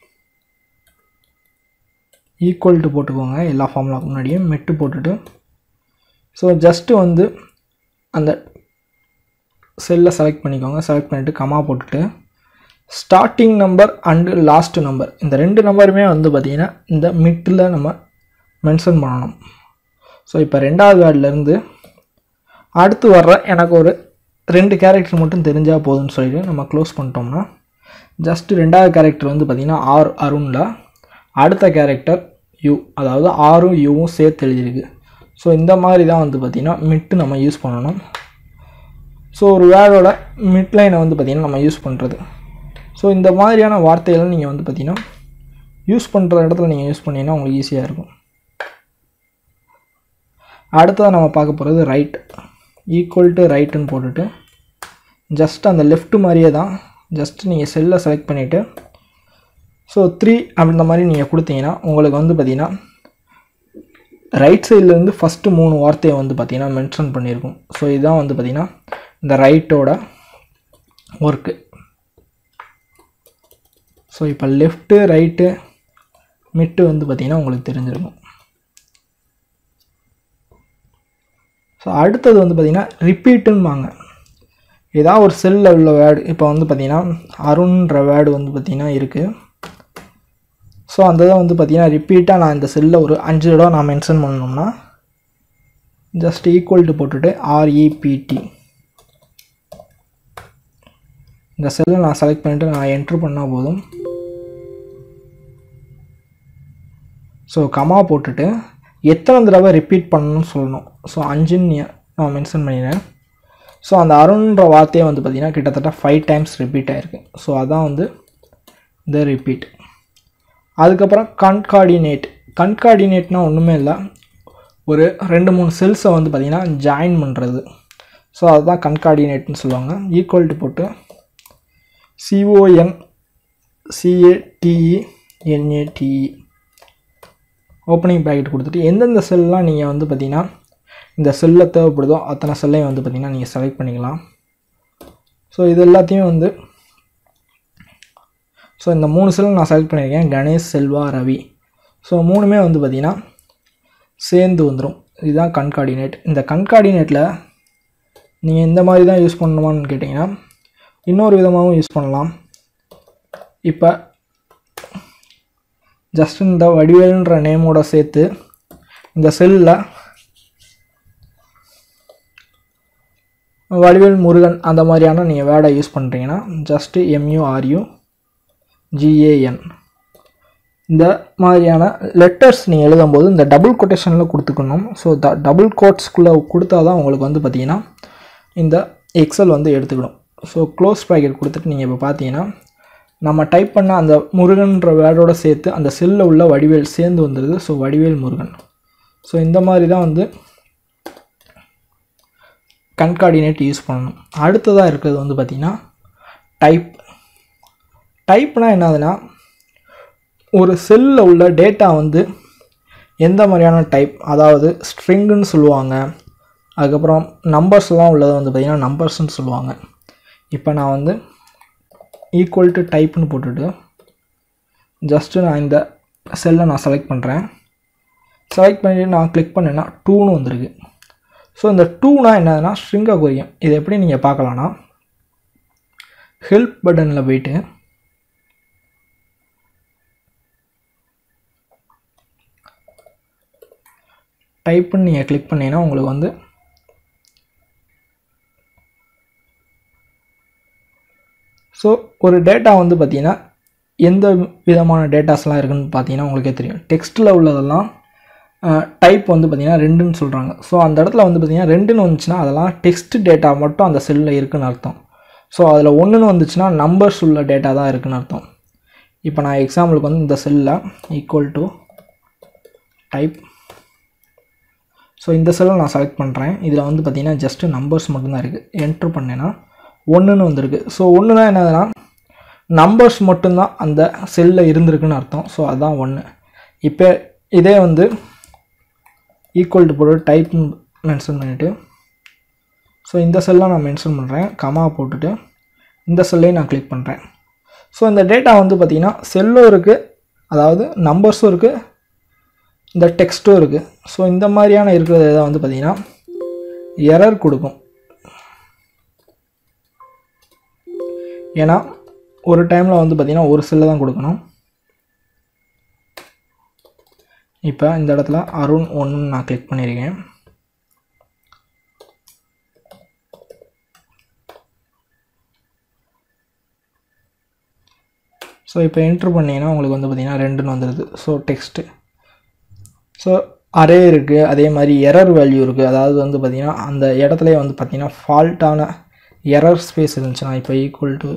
ஈக்குவல் டு போட்டுக்கோங்க எல்லா ஃபார்முலாக்கு முன்னாடியும் மெட்டு போட்டுட்டு ஸோ ஜஸ்ட்டு வந்து அந்த செல்லை செலக்ட் பண்ணிக்கோங்க செலக்ட் பண்ணிவிட்டு கமா போட்டுட்டு starting number and last number இந்த ரெண்டு நம்பருமே வந்து பார்த்திங்கன்னா இந்த மிட்டில் நம்ம மென்ஷன் பண்ணணும் ஸோ இப்போ ரெண்டாவது வேர்ட்லேருந்து அடுத்து வர்ற எனக்கு ஒரு ரெண்டு கேரக்டர் மட்டும் தெரிஞ்சால் போதும்னு சொல்லிட்டு நம்ம க்ளோஸ் பண்ணிட்டோம்னா ஜஸ்ட் ரெண்டாவது கேரக்டர் வந்து பார்த்திங்கன்னா ஆர் அருணில் அடுத்த கேரக்டர் யூ அதாவது ஆரும் யூவும் சேர்த்து எழுதியிருக்கு ஸோ இந்த மாதிரி தான் வந்து பார்த்திங்கன்னா மிட்டு நம்ம யூஸ் பண்ணணும் ஸோ ஒரு வேர்டோட மிட்லைனை வந்து பார்த்திங்கன்னா நம்ம யூஸ் பண்ணுறது ஸோ இந்த மாதிரியான வார்த்தைகளை நீங்கள் வந்து பார்த்திங்கன்னா யூஸ் பண்ணுற இடத்துல நீங்கள் யூஸ் பண்ணிங்கன்னா உங்களுக்கு ஈஸியாக இருக்கும் அடுத்ததாக நம்ம பார்க்க போகிறது ரைட் ஈக்குவல் டு ரைட்டுன்னு போட்டுட்டு ஜஸ்ட் அந்த லெஃப்ட் மாதிரியே தான் ஜஸ்ட் நீங்கள் செல்லை செலக்ட் பண்ணிவிட்டு ஸோ த்ரீ அப்படின்ற மாதிரி நீங்கள் கொடுத்தீங்கன்னா உங்களுக்கு வந்து பார்த்திங்கன்னா ரைட் சைட்லேருந்து ஃபஸ்ட்டு மூணு வார்த்தையை வந்து பார்த்திங்கன்னா மென்ஷன் பண்ணியிருக்கும் ஸோ இதுதான் வந்து பார்த்திங்கன்னா இந்த ரைட்டோட ஒர்க்கு ஸோ இப்போ லெஃப்ட்டு ரைட்டு மிட்டு வந்து பார்த்திங்கன்னா உங்களுக்கு தெரிஞ்சிருக்கும் ஸோ அடுத்தது வந்து பார்த்திங்கன்னா ரிப்பீட்டுன்பாங்க ஏதாவது ஒரு செல்லில் உள்ள வேர்டு இப்போ வந்து பார்த்திங்கன்னா அருண்ன்ற வேர்டு வந்து பார்த்திங்கன்னா இருக்குது ஸோ அந்த இதை வந்து பார்த்திங்கன்னா ரிப்பீட்டாக நான் இந்த செல்லில் ஒரு அஞ்சு தடவை நான் மென்ஷன் பண்ணோம்னா ஜஸ்ட் ஈக்குவல் டு போட்டுட்டு ஆர்இபிடி இந்த செல்லை நான் செலக்ட் பண்ணிவிட்டு நான் என்ட்ரு பண்ணால் போதும் ஸோ கமா போட்டுட்டு எத்தனை தடவை ரிப்பீட் பண்ணணும்னு சொல்லணும் ஸோ அஞ்சுன்னு நான் மென்ஷன் பண்ணிடுறேன் ஸோ அந்த அருண்ன்ற வார்த்தையை வந்து பார்த்திங்கன்னா கிட்டத்தட்ட ஃபைவ் டைம்ஸ் ரிப்பீட் ஆகிருக்கு ஸோ அதான் வந்து இந்த ரிப்பீட் அதுக்கப்புறம் கன்கார்டினேட் கன்கார்டினேட்னா ஒன்றுமே இல்லை ஒரு ரெண்டு மூணு செல்ஸை வந்து பார்த்திங்கன்னா ஜாயின் பண்ணுறது ஸோ அதுதான் கன்கார்டினேட்னு சொல்லுவாங்க ஈக்குவல் டு போட்டு CON CATE NATE opening bracket கொடுத்துட்டு எந்தெந்த செல்லாம் நீங்கள் வந்து பார்த்திங்கன்னா இந்த செல்லில் தேவைப்படுதோ அத்தனை செல்லையும் வந்து பார்த்திங்கன்னா நீங்கள் செலக்ட் பண்ணிக்கலாம் ஸோ இது எல்லாத்தையும் வந்து ஸோ இந்த மூணு செல் நான் செலக்ட் பண்ணியிருக்கேன் கணேஷ் செல்வா ரவி ஸோ மூணுமே வந்து பார்த்திங்கன்னா சேர்ந்து வந்துடும் இதுதான் கன்கார்டினேட் இந்த கன்கார்டினேட்டில் நீங்கள் இந்த மாதிரி தான் யூஸ் பண்ணணுமான்னு கேட்டிங்கன்னா இன்னொரு விதமாகவும் யூஸ் பண்ணலாம் இப்போ ஜஸ்ட் இந்த வடிவேல்ன்ற நேமோட சேர்த்து இந்த செல்லில் வடிவேல் முருகன் அந்த மாதிரியான நீங்கள் வேர்டை யூஸ் பண்ணுறீங்கன்னா ஜஸ்ட்டு எம்யூஆர்யூ ஜிஏஎன் இந்த மாதிரியான லெட்டர்ஸ் நீங்கள் எழுதும்போது இந்த டபுள் கொட்டேஷனில் கொடுத்துக்கணும் ஸோ த டபுள் கோட்ஸ்குள்ளே கொடுத்தா தான் உங்களுக்கு வந்து பார்த்தீங்கன்னா இந்த எக்ஸல் வந்து எடுத்துக்கணும் ஸோ க்ளோஸ் ப்ராக்கெட் கொடுத்துட்டு நீங்கள் இப்போ பார்த்தீங்கன்னா நம்ம டைப் பண்ண அந்த முருகன்ற வேர்டோட சேர்த்து அந்த செல்லில் உள்ள வடிவேல் சேர்ந்து வந்துடுது ஸோ வடிவேல் முருகன் ஸோ இந்த மாதிரி தான் வந்து கன்கார்டினேட் யூஸ் பண்ணணும் அடுத்ததாக இருக்கிறது வந்து பார்த்திங்கன்னா டைப் டைப்னால் என்னதுன்னா ஒரு செல்லில் உள்ள டேட்டா வந்து எந்த மாதிரியான டைப் அதாவது ஸ்ட்ரிங்குன்னு சொல்லுவாங்க அதுக்கப்புறம் நம்பர்ஸ்லாம் உள்ளதை வந்து பார்த்திங்கன்னா நம்பர்ஸ்னு சொல்லுவாங்க இப்போ நான் வந்து ஈக்குவல் டு டைப்னு போட்டுட்டு ஜஸ்ட்டு நான் இந்த செல்லை நான் செலக்ட் பண்ணுறேன் செலக்ட் பண்ணிவிட்டு நான் கிளிக் பண்ணேன்னா டூன்னு வந்திருக்கு ஸோ இந்த டூனா என்னதுன்னா ஸ்ட்ரிங்கை குறிக்கும் இது எப்படி நீங்கள் பார்க்கலான்னா ஹெல்ப் பட்டனில் போயிட்டு டைப்புன்னு நீங்கள் கிளிக் பண்ணீங்கன்னா உங்களுக்கு வந்து ஸோ ஒரு டேட்டா வந்து பார்த்திங்கன்னா எந்த விதமான டேட்டாஸ்லாம் இருக்குதுன்னு பார்த்தீங்கன்னா உங்களுக்கே தெரியும் டெக்ஸ்ட்டில் உள்ளதெல்லாம் டைப் வந்து பார்த்திங்கன்னா ரெண்டுன்னு சொல்கிறாங்க ஸோ அந்த இடத்துல வந்து பார்த்திங்கன்னா ரெண்டுன்னு வந்துச்சுன்னா அதெல்லாம் டெக்ஸ்ட் டேட்டா மட்டும் அந்த செல்லில் இருக்குன்னு அர்த்தம் ஸோ அதில் ஒன்றுன்னு வந்துச்சுன்னா நம்பர்ஸ் உள்ள டேட்டா தான் இருக்குன்னு அர்த்தம் இப்போ நான் எக்ஸாம்பிளுக்கு வந்து இந்த செல்லில் equal to type so so இந்த செல்லை நான் செலக்ட் பண்ணுறேன் இதில் வந்து பார்த்திங்கன்னா ஜஸ்ட்டு நம்பர்ஸ் மட்டும்தான் இருக்குது என்ட்ரு பண்ணேன்னா ஒன்றுன்னு வந்திருக்கு ஸோ ஒன்றுனா என்னதுன்னா நம்பர்ஸ் மட்டும்தான் அந்த செல்லில் இருந்திருக்குன்னு அர்த்தம் ஸோ அதுதான் ஒன்று இப்போ இதே வந்து ஈக்குவல் டு போட்டு டைப் மென்ஷன் பண்ணிவிட்டு ஸோ இந்த செல்லை நான் மென்ஷன் பண்ணுறேன் கமா போட்டுட்டு இந்த செல்லையும் நான் கிளிக் பண்ணுறேன் ஸோ இந்த டேட்டா வந்து பார்த்திங்கன்னா செல்லும் இருக்குது அதாவது நம்பர்ஸும் இருக்குது இந்த டெக்ஸ்ட்டும் இருக்குது ஸோ இந்த மாதிரியான இருக்கிறது தான் வந்து பார்த்திங்கன்னா எரர் கொடுக்கும் ஏன்னா ஒரு டைமில் வந்து பார்த்திங்கன்னா ஒரு செல்லை தான் கொடுக்கணும் இப்போ இந்த இடத்துல அருண் ஒன்று நான் கிளிக் பண்ணியிருக்கேன் ஸோ இப்போ என்ட்ரு பண்ணிங்கன்னா உங்களுக்கு வந்து பார்த்திங்கன்னா ரெண்டுன்னு வந்துடுது ஸோ டெக்ஸ்ட்டு ஸோ அரே இருக்குது அதே மாதிரி எரர் வேல்யூ இருக்குது அதாவது வந்து பார்த்திங்கன்னா அந்த இடத்துலையே வந்து பார்த்திங்கன்னா ஃபால்ட்டான எரர் ஸ்பேஸ் இருந்துச்சுன்னா இப்போ ஈக்குவல் டு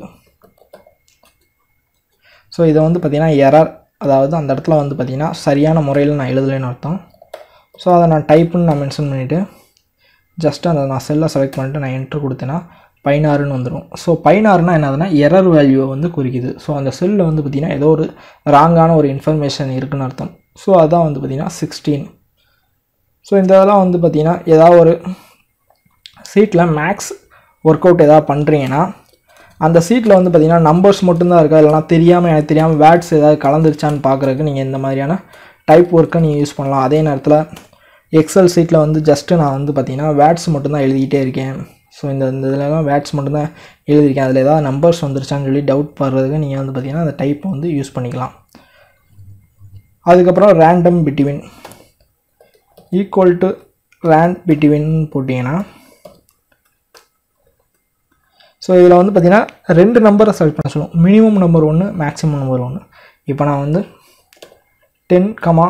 ஸோ இதை வந்து பார்த்திங்கன்னா எரர் அதாவது அந்த இடத்துல வந்து பார்த்திங்கன்னா சரியான முறையில் நான் எழுதலைன்னு அர்த்தம் ஸோ அதை நான் டைப்புன்னு நான் மென்ஷன் பண்ணிவிட்டு ஜஸ்ட் அந்த நான் செல்லை செலக்ட் பண்ணிட்டு நான் என்ட்ரு கொடுத்தேன்னா பதினாறுன்னு வந்துடும் ஸோ பதினாறுனா என்னதுன்னா எரர் வேல்யூவை வந்து குறிக்குது ஸோ அந்த செல்லில் வந்து பார்த்திங்கன்னா ஏதோ ஒரு ராங்கான ஒரு இன்ஃபர்மேஷன் இருக்குன்னு அர்த்தம் ஸோ அதான் வந்து பார்த்திங்கன்னா சிக்ஸ்டீன் ஸோ இந்த இதெல்லாம் வந்து பார்த்திங்கன்னா ஏதாவது ஒரு சீட்டில் மேக்ஸ் ஒர்க் அவுட் எதாவது பண்ணுறீங்கன்னா அந்த சீட்டில் வந்து பார்த்திங்கன்னா நம்பர்ஸ் மட்டும்தான் இருக்கா இல்லைனா தெரியாமல் எனக்கு தெரியாமல் வேர்ட்ஸ் ஏதாவது கலந்துருச்சான்னு பார்க்குறதுக்கு நீங்கள் இந்த மாதிரியான டைப் ஒர்க்கை நீங்கள் யூஸ் பண்ணலாம் அதே நேரத்தில் எக்ஸல் சீட்டில் வந்து ஜஸ்ட்டு நான் வந்து பார்த்திங்கன்னா வேர்ட்ஸ் மட்டும்தான் எழுதிக்கிட்டே இருக்கேன் ஸோ இந்த இந்த இதுலலாம் வேர்ட்ஸ் மட்டும்தான் எழுதியிருக்கேன் அதில் ஏதாவது நம்பர்ஸ் வந்துருச்சான்னு சொல்லி டவுட் படுறதுக்கு நீங்கள் வந்து பார்த்திங்கன்னா அந்த டைப்பை வந்து யூஸ் பண்ணிக்கலாம் அதுக்கப்புறம் random between equal to rand between போட்டிங்கன்னா ஸோ இதில் வந்து பார்த்திங்கன்னா ரெண்டு நம்பரை செலக்ட் பண்ண சொல்லுவோம் மினிமம் நம்பர் ஒன்று மேக்ஸிமம் நம்பர் ஒன்று இப்போ நான் வந்து டென் கமா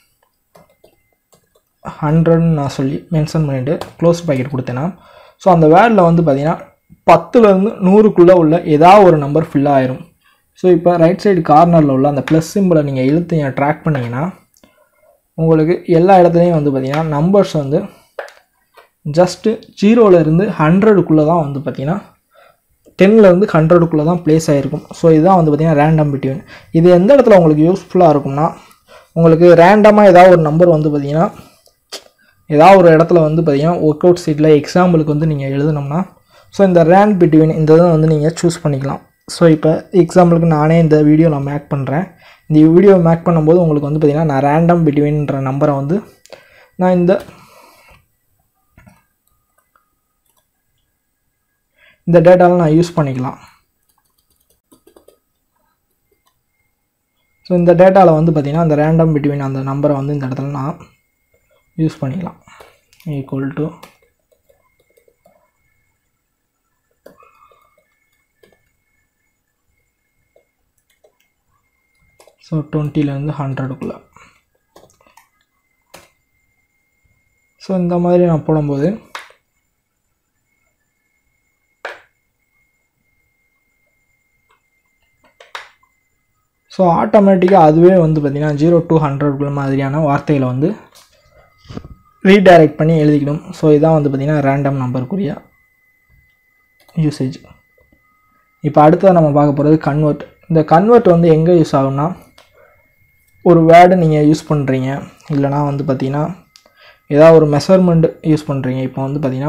ஹண்ட்ரட்னு நான் சொல்லி மென்ஷன் பண்ணிவிட்டு க்ளோஸ் பாக்கெட் கொடுத்தேன்னா ஸோ அந்த வேர்டில் வந்து பார்த்திங்கன்னா பத்துலேருந்து நூறுக்குள்ளே உள்ள ஏதாவது ஒரு நம்பர் ஃபில் ஆயிரும் ஸோ இப்போ ரைட் சைடு கார்னரில் உள்ள அந்த ப்ளஸ் சிம்பிளை நீங்கள் இழுத்து ட்ராக் பண்ணிங்கன்னா உங்களுக்கு எல்லா இடத்துலையும் வந்து பார்த்திங்கன்னா நம்பர்ஸ் வந்து ஜஸ்ட்டு ஜீரோலேருந்து ஹண்ட்ரடுக்குள்ளே தான் வந்து பார்த்திங்கன்னா டென்லேருந்து ஹண்ட்ரடுக்குள்ளே தான் ப்ளேஸ் ஆகிருக்கும் ஸோ இதுதான் வந்து பார்த்திங்கன்னா ரேண்டம் பிட்வீன் இது எந்த இடத்துல உங்களுக்கு யூஸ்ஃபுல்லாக இருக்கும்னா உங்களுக்கு ரேண்டமாக ஏதாவது ஒரு நம்பர் வந்து பார்த்திங்கன்னா ஏதாவது ஒரு இடத்துல வந்து பார்த்திங்கன்னா ஒர்க் அவுட் சீட்டில் எக்ஸாம்பிளுக்கு வந்து நீங்கள் எழுதணும்னா ஸோ இந்த ரேண்ட் பிட்வீன் இந்த இதை வந்து நீங்கள் சூஸ் பண்ணிக்கலாம் ஸோ இப்போ எக்ஸாம்பிளுக்கு நானே இந்த வீடியோ நான் மேக் பண்ணுறேன் இந்த வீடியோ மேக் பண்ணும்போது உங்களுக்கு வந்து பார்த்திங்கன்னா நான் ரேண்டம் பிட்வீன்ற நம்பரை வந்து நான் இந்த இந்த டேட்டாவில் நான் யூஸ் பண்ணிக்கலாம் ஸோ இந்த டேட்டாவில் வந்து பார்த்திங்கன்னா அந்த ரேண்டம் பிட்வீன் அந்த நம்பரை வந்து இந்த இடத்துல நான் யூஸ் பண்ணிக்கலாம் ஈக்குவல் டு ஸோ டுவெண்ட்டிலேருந்து ஹண்ட்ரடுக்குள்ளே ஸோ இந்த மாதிரி நான் போடும்போது ஸோ ஆட்டோமேட்டிக்காக அதுவே வந்து பார்த்திங்கன்னா ஜீரோ டூ ஹண்ட்ரட் மாதிரியான வார்த்தைகளை வந்து ரீடைரக்ட் பண்ணி எழுதிக்கணும் ஸோ இதான் வந்து பார்த்திங்கன்னா ரேண்டம் நம்பருக்குரிய யூசேஜ் இப்போ அடுத்தது நம்ம பார்க்க போகிறது கன்வெர்ட் இந்த கன்வெர்ட் வந்து எங்கே யூஸ் ஆகும்னா ஒரு வேர்டு நீங்கள் யூஸ் பண்ணுறீங்க இல்லைனா வந்து பார்த்திங்கன்னா ஏதாவது ஒரு மெஷர்மெண்ட் யூஸ் பண்ணுறீங்க இப்போ வந்து பார்த்திங்கன்னா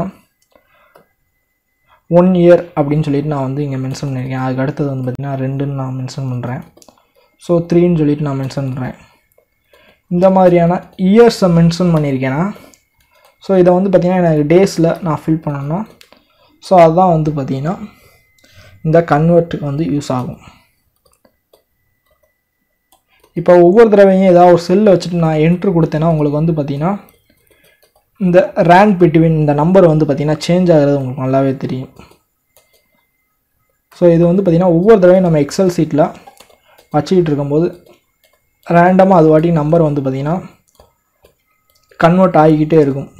ஒன் இயர் அப்படின்னு சொல்லிட்டு நான் வந்து இங்கே மென்ஷன் பண்ணியிருக்கேன் அதுக்கு அடுத்தது வந்து பார்த்திங்கன்னா ரெண்டுன்னு நான் மென்ஷன் பண்ணுறேன் ஸோ த்ரீன்னு சொல்லிட்டு நான் மென்ஷன் பண்ணுறேன் இந்த மாதிரியான இயர்ஸை மென்ஷன் பண்ணியிருக்கேன்னா ஸோ இதை வந்து பார்த்திங்கன்னா எனக்கு டேஸில் நான் ஃபில் பண்ணணும்னா ஸோ அதுதான் வந்து பார்த்திங்கன்னா இந்த கன்வெர்ட்டுக்கு வந்து யூஸ் ஆகும் இப்போ ஒவ்வொரு தடவையும் ஏதாவது ஒரு செல்லை வச்சுட்டு நான் என்ட்ரு கொடுத்தேன்னா உங்களுக்கு வந்து பார்த்திங்கன்னா இந்த ரேண்ட் பிட்வீன் இந்த நம்பர் வந்து பார்த்திங்கன்னா சேஞ்ச் ஆகிறது உங்களுக்கு நல்லாவே தெரியும் ஸோ இது வந்து பார்த்திங்கன்னா ஒவ்வொரு தடவையும் நம்ம எக்ஸல் சீட்டில் வச்சுக்கிட்டு இருக்கும்போது ரேண்டமாக அது வாட்டி நம்பர் வந்து பார்த்திங்கன்னா கன்வெர்ட் ஆகிக்கிட்டே இருக்கும்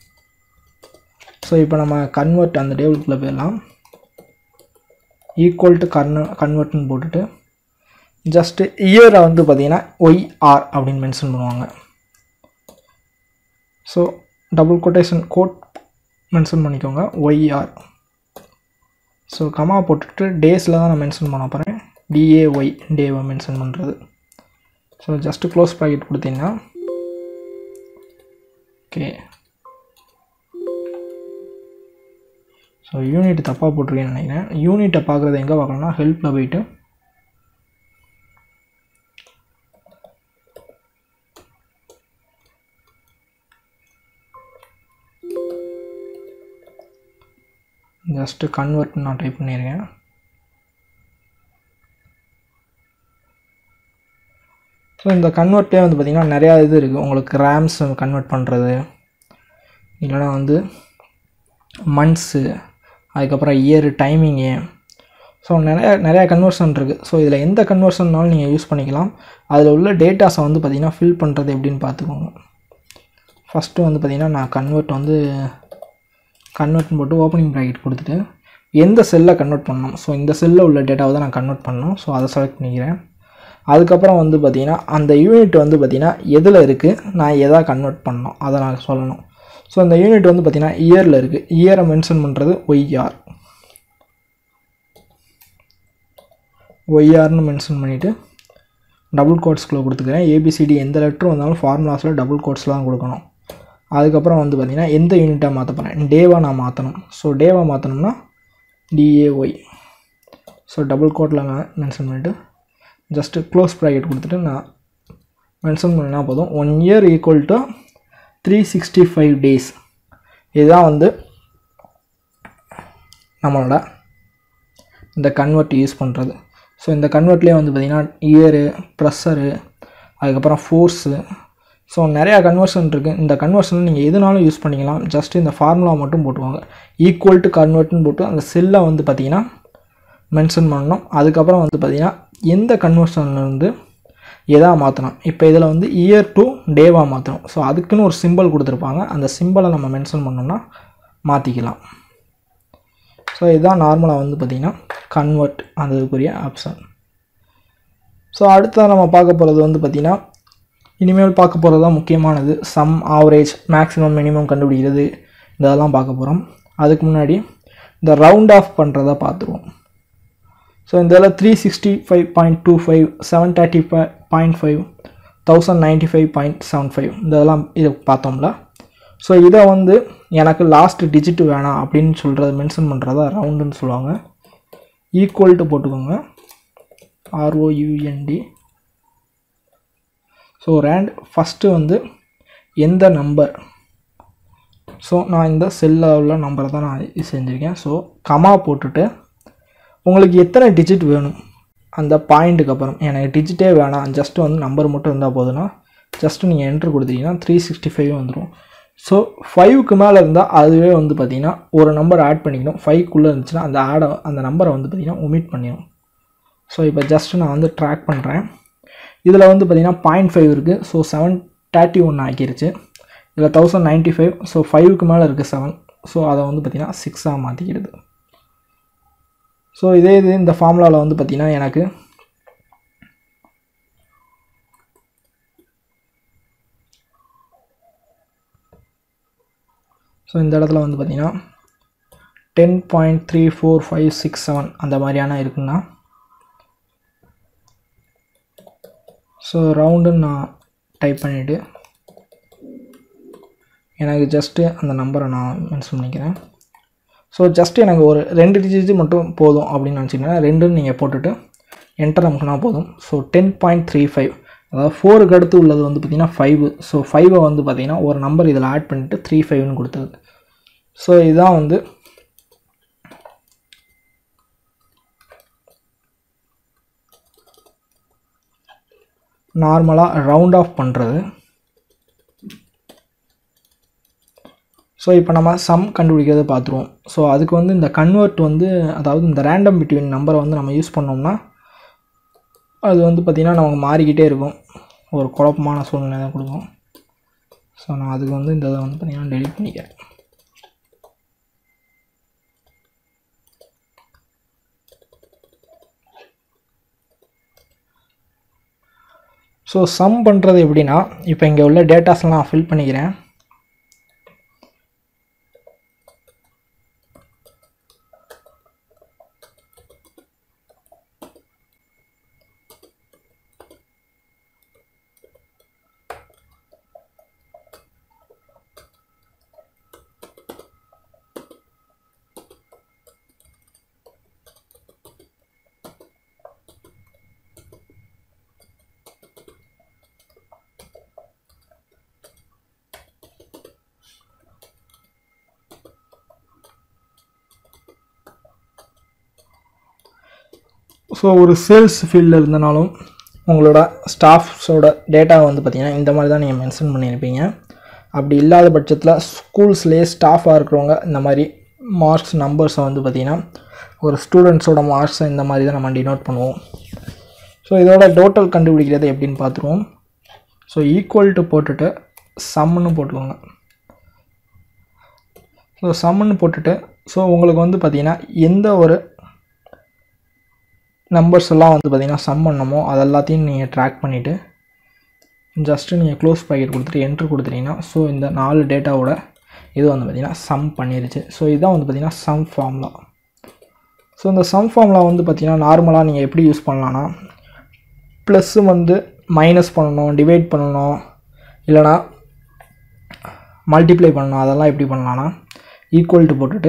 ஸோ இப்போ நம்ம கன்வெர்ட் அந்த டேபிளுக்குள்ளே போயிடலாம் ஈக்குவல் டு கன் கன்வெர்ட்னு போட்டுட்டு ஜஸ்ட்டு இயரை வந்து பார்த்திங்கன்னா ஒய்ஆர் அப்படின்னு மென்ஷன் பண்ணுவாங்க so double quotation quote mention பண்ணிக்கோங்க ஒய்ஆர் ஸோ கமா போட்டுட்டு டேஸில் தான் நான் மென்ஷன் பண்ண போகிறேன் டிஏஒய் டேவை மென்ஷன் பண்ணுறது ஸோ ஜஸ்ட்டு க்ளோஸ் ப்ராக்கெட் கொடுத்தீங்கன்னா ஓகே ஸோ யூனிட் தப்பாக போட்டிருக்கேன்னு நினைக்கிறேன் யூனிட்டை பார்க்குறது எங்கே பார்க்கணும்னா ஹெல்ப்பில் போயிட்டு ஜஸ்ட்டு கன்வெர்ட் நான் டைப் பண்ணியிருக்கேன் ஸோ இந்த கன்வெர்ட்லேயே வந்து பார்த்திங்கன்னா நிறையா இது இருக்குது உங்களுக்கு ரேம்ஸ் கன்வெர்ட் பண்ணுறது இல்லைனா வந்து மந்த்ஸு அதுக்கப்புறம் இயர் டைமிங்கு ஸோ நிறையா நிறையா கன்வர்ஷன் இருக்குது ஸோ இதில் எந்த கன்வர்ஷன்னாலும் நீங்கள் யூஸ் பண்ணிக்கலாம் அதில் உள்ள டேட்டாஸை வந்து பார்த்திங்கன்னா ஃபில் பண்ணுறது எப்படின்னு பார்த்துக்கோங்க ஃபஸ்ட்டு வந்து பார்த்திங்கன்னா நான் கன்வெர்ட் வந்து கன்வெர்ட்னு போட்டு ஓப்பனிங் ப்ராக்கெட் கொடுத்துட்டு எந்த செல்லை கன்வெர்ட் பண்ணணும் ஸோ இந்த செல்லில் உள்ள டேட்டாவை தான் நான் கன்வெர்ட் பண்ணணும் ஸோ அதை செலக்ட் பண்ணிக்கிறேன் அதுக்கப்புறம் வந்து பார்த்திங்கன்னா அந்த யூனிட் வந்து பார்த்திங்கன்னா எதில் இருக்குது நான் எதா கன்வெர்ட் பண்ணணும் அதை நான் சொல்லணும் ஸோ அந்த யூனிட் வந்து பார்த்திங்கன்னா இயரில் இருக்குது இயரை மென்ஷன் பண்ணுறது ஒய்ஆர் ஒய்ஆர்னு மென்ஷன் பண்ணிவிட்டு டபுள் கோட்ஸ்குள்ளே கொடுத்துக்கிறேன் ஏபிசிடி எந்த லெட்டரும் வந்தாலும் ஃபார்முலாஸில் டபுள் கோட்ஸில் தான் கொடுக்கணும் அதுக்கப்புறம் வந்து பார்த்திங்கன்னா எந்த யூனிட்டாக மாற்ற போகிறேன் டேவாக நான் மாற்றணும் ஸோ டேவாக மாற்றணும்னா டிஏஒய் ஸோ டபுள் கோட்டில் நான் மென்ஷன் பண்ணிவிட்டு ஜஸ்ட்டு க்ளோஸ் ப்ராக்கெட் கொடுத்துட்டு நான் மென்ஷன் பண்ணினா போதும் one year equal to three sixty five days இதுதான் வந்து நம்மளோட இந்த கன்வெர்ட் யூஸ் பண்ணுறது ஸோ இந்த கன்வெர்ட்லேயே வந்து பார்த்திங்கன்னா இயரு ப்ரெஷரு அதுக்கப்புறம் ஃபோர்ஸு ஸோ நிறையா கன்வர்ஷன் இருக்குது இந்த கன்வர்ஷன் நீங்கள் எதுனாலும் யூஸ் பண்ணிக்கலாம் ஜஸ்ட் இந்த ஃபார்முலா மட்டும் போட்டுவாங்க ஈக்குவல் டு கன்வெர்ட்னு போட்டு அந்த செல்லை வந்து பார்த்திங்கன்னா மென்ஷன் பண்ணணும் அதுக்கப்புறம் வந்து பார்த்திங்கன்னா எந்த கன்வர்ஷன்லேருந்து எதாக மாற்றணும் இப்போ இதில் வந்து இயர் டு டேவாக மாற்றணும் ஸோ அதுக்குன்னு ஒரு சிம்பிள் கொடுத்துருப்பாங்க அந்த சிம்பிளை நம்ம மென்ஷன் பண்ணோம்னா மாற்றிக்கலாம் ஸோ இதுதான் நார்மலாக வந்து பார்த்திங்கன்னா கன்வெர்ட் அதுக்குரிய ஆப்ஷன் ஸோ அடுத்த நம்ம பார்க்க போகிறது வந்து பார்த்திங்கன்னா இனிமேல் பார்க்க போகிறது தான் முக்கியமானது சம் ஆவரேஜ் மேக்ஸிமம் மினிமம் கண்டுபிடிக்கிறது இதெல்லாம் பார்க்க போகிறோம் அதுக்கு முன்னாடி இந்த ரவுண்ட் ஆஃப் பண்ணுறத பார்த்துருவோம் ஸோ இந்த இதில் three sixty five point two five seven thirty five point five thousand ninety five point seven five இதெல்லாம் இது பார்த்தோம்ல ஸோ இதை வந்து எனக்கு லாஸ்ட் டிஜிட் வேணாம் அப்படின்னு சொல்கிறத மென்ஷன் பண்ணுறதா ரவுண்டுன்னு சொல்லுவாங்க ஈக்குவல்ட்டு போட்டுக்கோங்க ஆர்ஓயூஎன்டி ஸோ ரேண்ட் ஃபஸ்ட்டு வந்து எந்த நம்பர் ஸோ நான் இந்த செல்லில் உள்ள நம்பரை தான் நான் செஞ்சுருக்கேன் ஸோ கமா போட்டுட்டு உங்களுக்கு எத்தனை டிஜிட் வேணும் அந்த பாயிண்ட்டுக்கு அப்புறம் எனக்கு டிஜிட்டே வேணாம் ஜஸ்ட்டு வந்து நம்பர் மட்டும் இருந்தால் போதுன்னா ஜஸ்ட்டு நீங்கள் என்ட்ரு கொடுத்தீங்கன்னா த்ரீ சிக்ஸ்டி ஃபைவ் வந்துடும் ஸோ ஃபைவுக்கு மேலே இருந்தால் அதுவே வந்து பார்த்திங்கன்னா ஒரு நம்பர் ஆட் பண்ணிக்கணும் ஃபைவ்க்குள்ளே இருந்துச்சுன்னா அந்த ஆடை அந்த நம்பரை வந்து பார்த்திங்கன்னா ஒமிட் பண்ணிடும் ஸோ இப்போ ஜஸ்ட்டு நான் வந்து ட்ராக் பண்ணுறேன் இதில் வந்து பார்த்திங்கன்னா பாயிண்ட் ஃபைவ் இருக்குது ஸோ செவன் தேர்ட்டி ஒன் ஆக்கிருச்சு இதில் தௌசண்ட் நைன்ட்டி ஃபைவ் ஸோ ஃபைவுக்கு மேலே இருக்குது செவன் ஸோ அதை வந்து பார்த்திங்கன்னா சிக்ஸாக மாற்றிக்கிடுது ஸோ இதே இது இந்த ஃபார்முலாவில் வந்து பார்த்திங்கன்னா எனக்கு ஸோ இந்த இடத்துல வந்து பார்த்திங்கன்னா ten point three four five six seven அந்த மாதிரியான இருக்குன்னா ஸோ ரவுண்டுன்னு நான் டைப் பண்ணிவிட்டு எனக்கு ஜஸ்ட்டு அந்த நம்பரை நான் மென்ஷன் பண்ணிக்கிறேன் ஸோ ஜஸ்ட் எனக்கு ஒரு ரெண்டு டிஜிட் மட்டும் போதும் அப்படின்னு நினச்சிங்கன்னா ரெண்டுன்னு நீங்கள் போட்டுட்டு என்டர் அமுக்குனா போதும் so ten point three five அதாவது ஃபோருக்கு அடுத்து உள்ளது வந்து பார்த்திங்கன்னா ஃபைவ் ஸோ ஃபைவை வந்து பார்த்திங்கன்னா ஒரு நம்பர் இதில் ஆட் பண்ணிவிட்டு த்ரீ ஃபைவ்னு கொடுத்தது ஸோ இதுதான் வந்து நார்மலாக ரவுண்ட் ஆஃப் பண்ணுறது ஸோ இப்போ நம்ம சம் கண்டுபிடிக்கிறத பார்த்துருவோம் ஸோ அதுக்கு வந்து இந்த கன்வெர்ட் வந்து அதாவது இந்த ரேண்டம் பிட்வீன் நம்பரை வந்து நம்ம யூஸ் பண்ணோம்னா அது வந்து பார்த்திங்கன்னா நமக்கு மாறிக்கிட்டே இருக்கும் ஒரு குழப்பமான சூழ்நிலை தான் கொடுக்கும் ஸோ நான் அதுக்கு வந்து இந்த இதை வந்து பார்த்திங்கன்னா டெலிட் பண்ணிக்கிறேன் ஸோ சம் பண்ணுறது எப்படின்னா இப்போ இங்கே உள்ள டேட்டாஸ்லாம் நான் ஃபில் பண்ணிக்கிறேன் ஸோ ஒரு சேல்ஸ் ஃபீல்டில் இருந்தனாலும் உங்களோட ஸ்டாஃப்ஸோட டேட்டா வந்து பார்த்திங்கன்னா இந்த மாதிரி தான் நீங்கள் மென்ஷன் பண்ணியிருப்பீங்க அப்படி இல்லாத பட்சத்தில் ஸ்கூல்ஸ்லேயே ஸ்டாஃபாக இருக்கிறவங்க இந்த மாதிரி மார்க்ஸ் நம்பர்ஸை வந்து பார்த்திங்கன்னா ஒரு ஸ்டூடெண்ட்ஸோட மார்க்ஸை இந்த மாதிரி தான் நம்ம டினோட் பண்ணுவோம் ஸோ இதோட டோட்டல் கண்டுபிடிக்கிறது எப்படின்னு பார்த்துருவோம் ஸோ ஈக்குவல் டு போட்டுட்டு சம்முன்னு போட்டுக்கோங்க ஸோ சம்முன்னு போட்டுட்டு ஸோ உங்களுக்கு வந்து பார்த்திங்கன்னா எந்த ஒரு நம்பர்ஸ் எல்லாம் வந்து பார்த்திங்கன்னா சம் பண்ணமோ அது எல்லாத்தையும் நீங்கள் ட்ராக் பண்ணிவிட்டு ஜஸ்ட்டு நீங்கள் க்ளோஸ் பாக்கெட் கொடுத்துட்டு என்ட்ரு கொடுத்துட்டீங்கன்னா ஸோ இந்த நாலு டேட்டாவோட இது வந்து பார்த்திங்கன்னா சம் பண்ணிருச்சு ஸோ இதுதான் வந்து பார்த்திங்கன்னா சம் ஃபார்முலா ஸோ இந்த சம் ஃபார்முலா வந்து பார்த்திங்கன்னா நார்மலாக நீங்கள் எப்படி யூஸ் பண்ணலான்னா ப்ளஸ்ஸு வந்து மைனஸ் பண்ணணும் டிவைட் பண்ணணும் இல்லைனா மல்டிப்ளை பண்ணணும் அதெல்லாம் எப்படி பண்ணலான்னா ஈக்குவல் டு போட்டுட்டு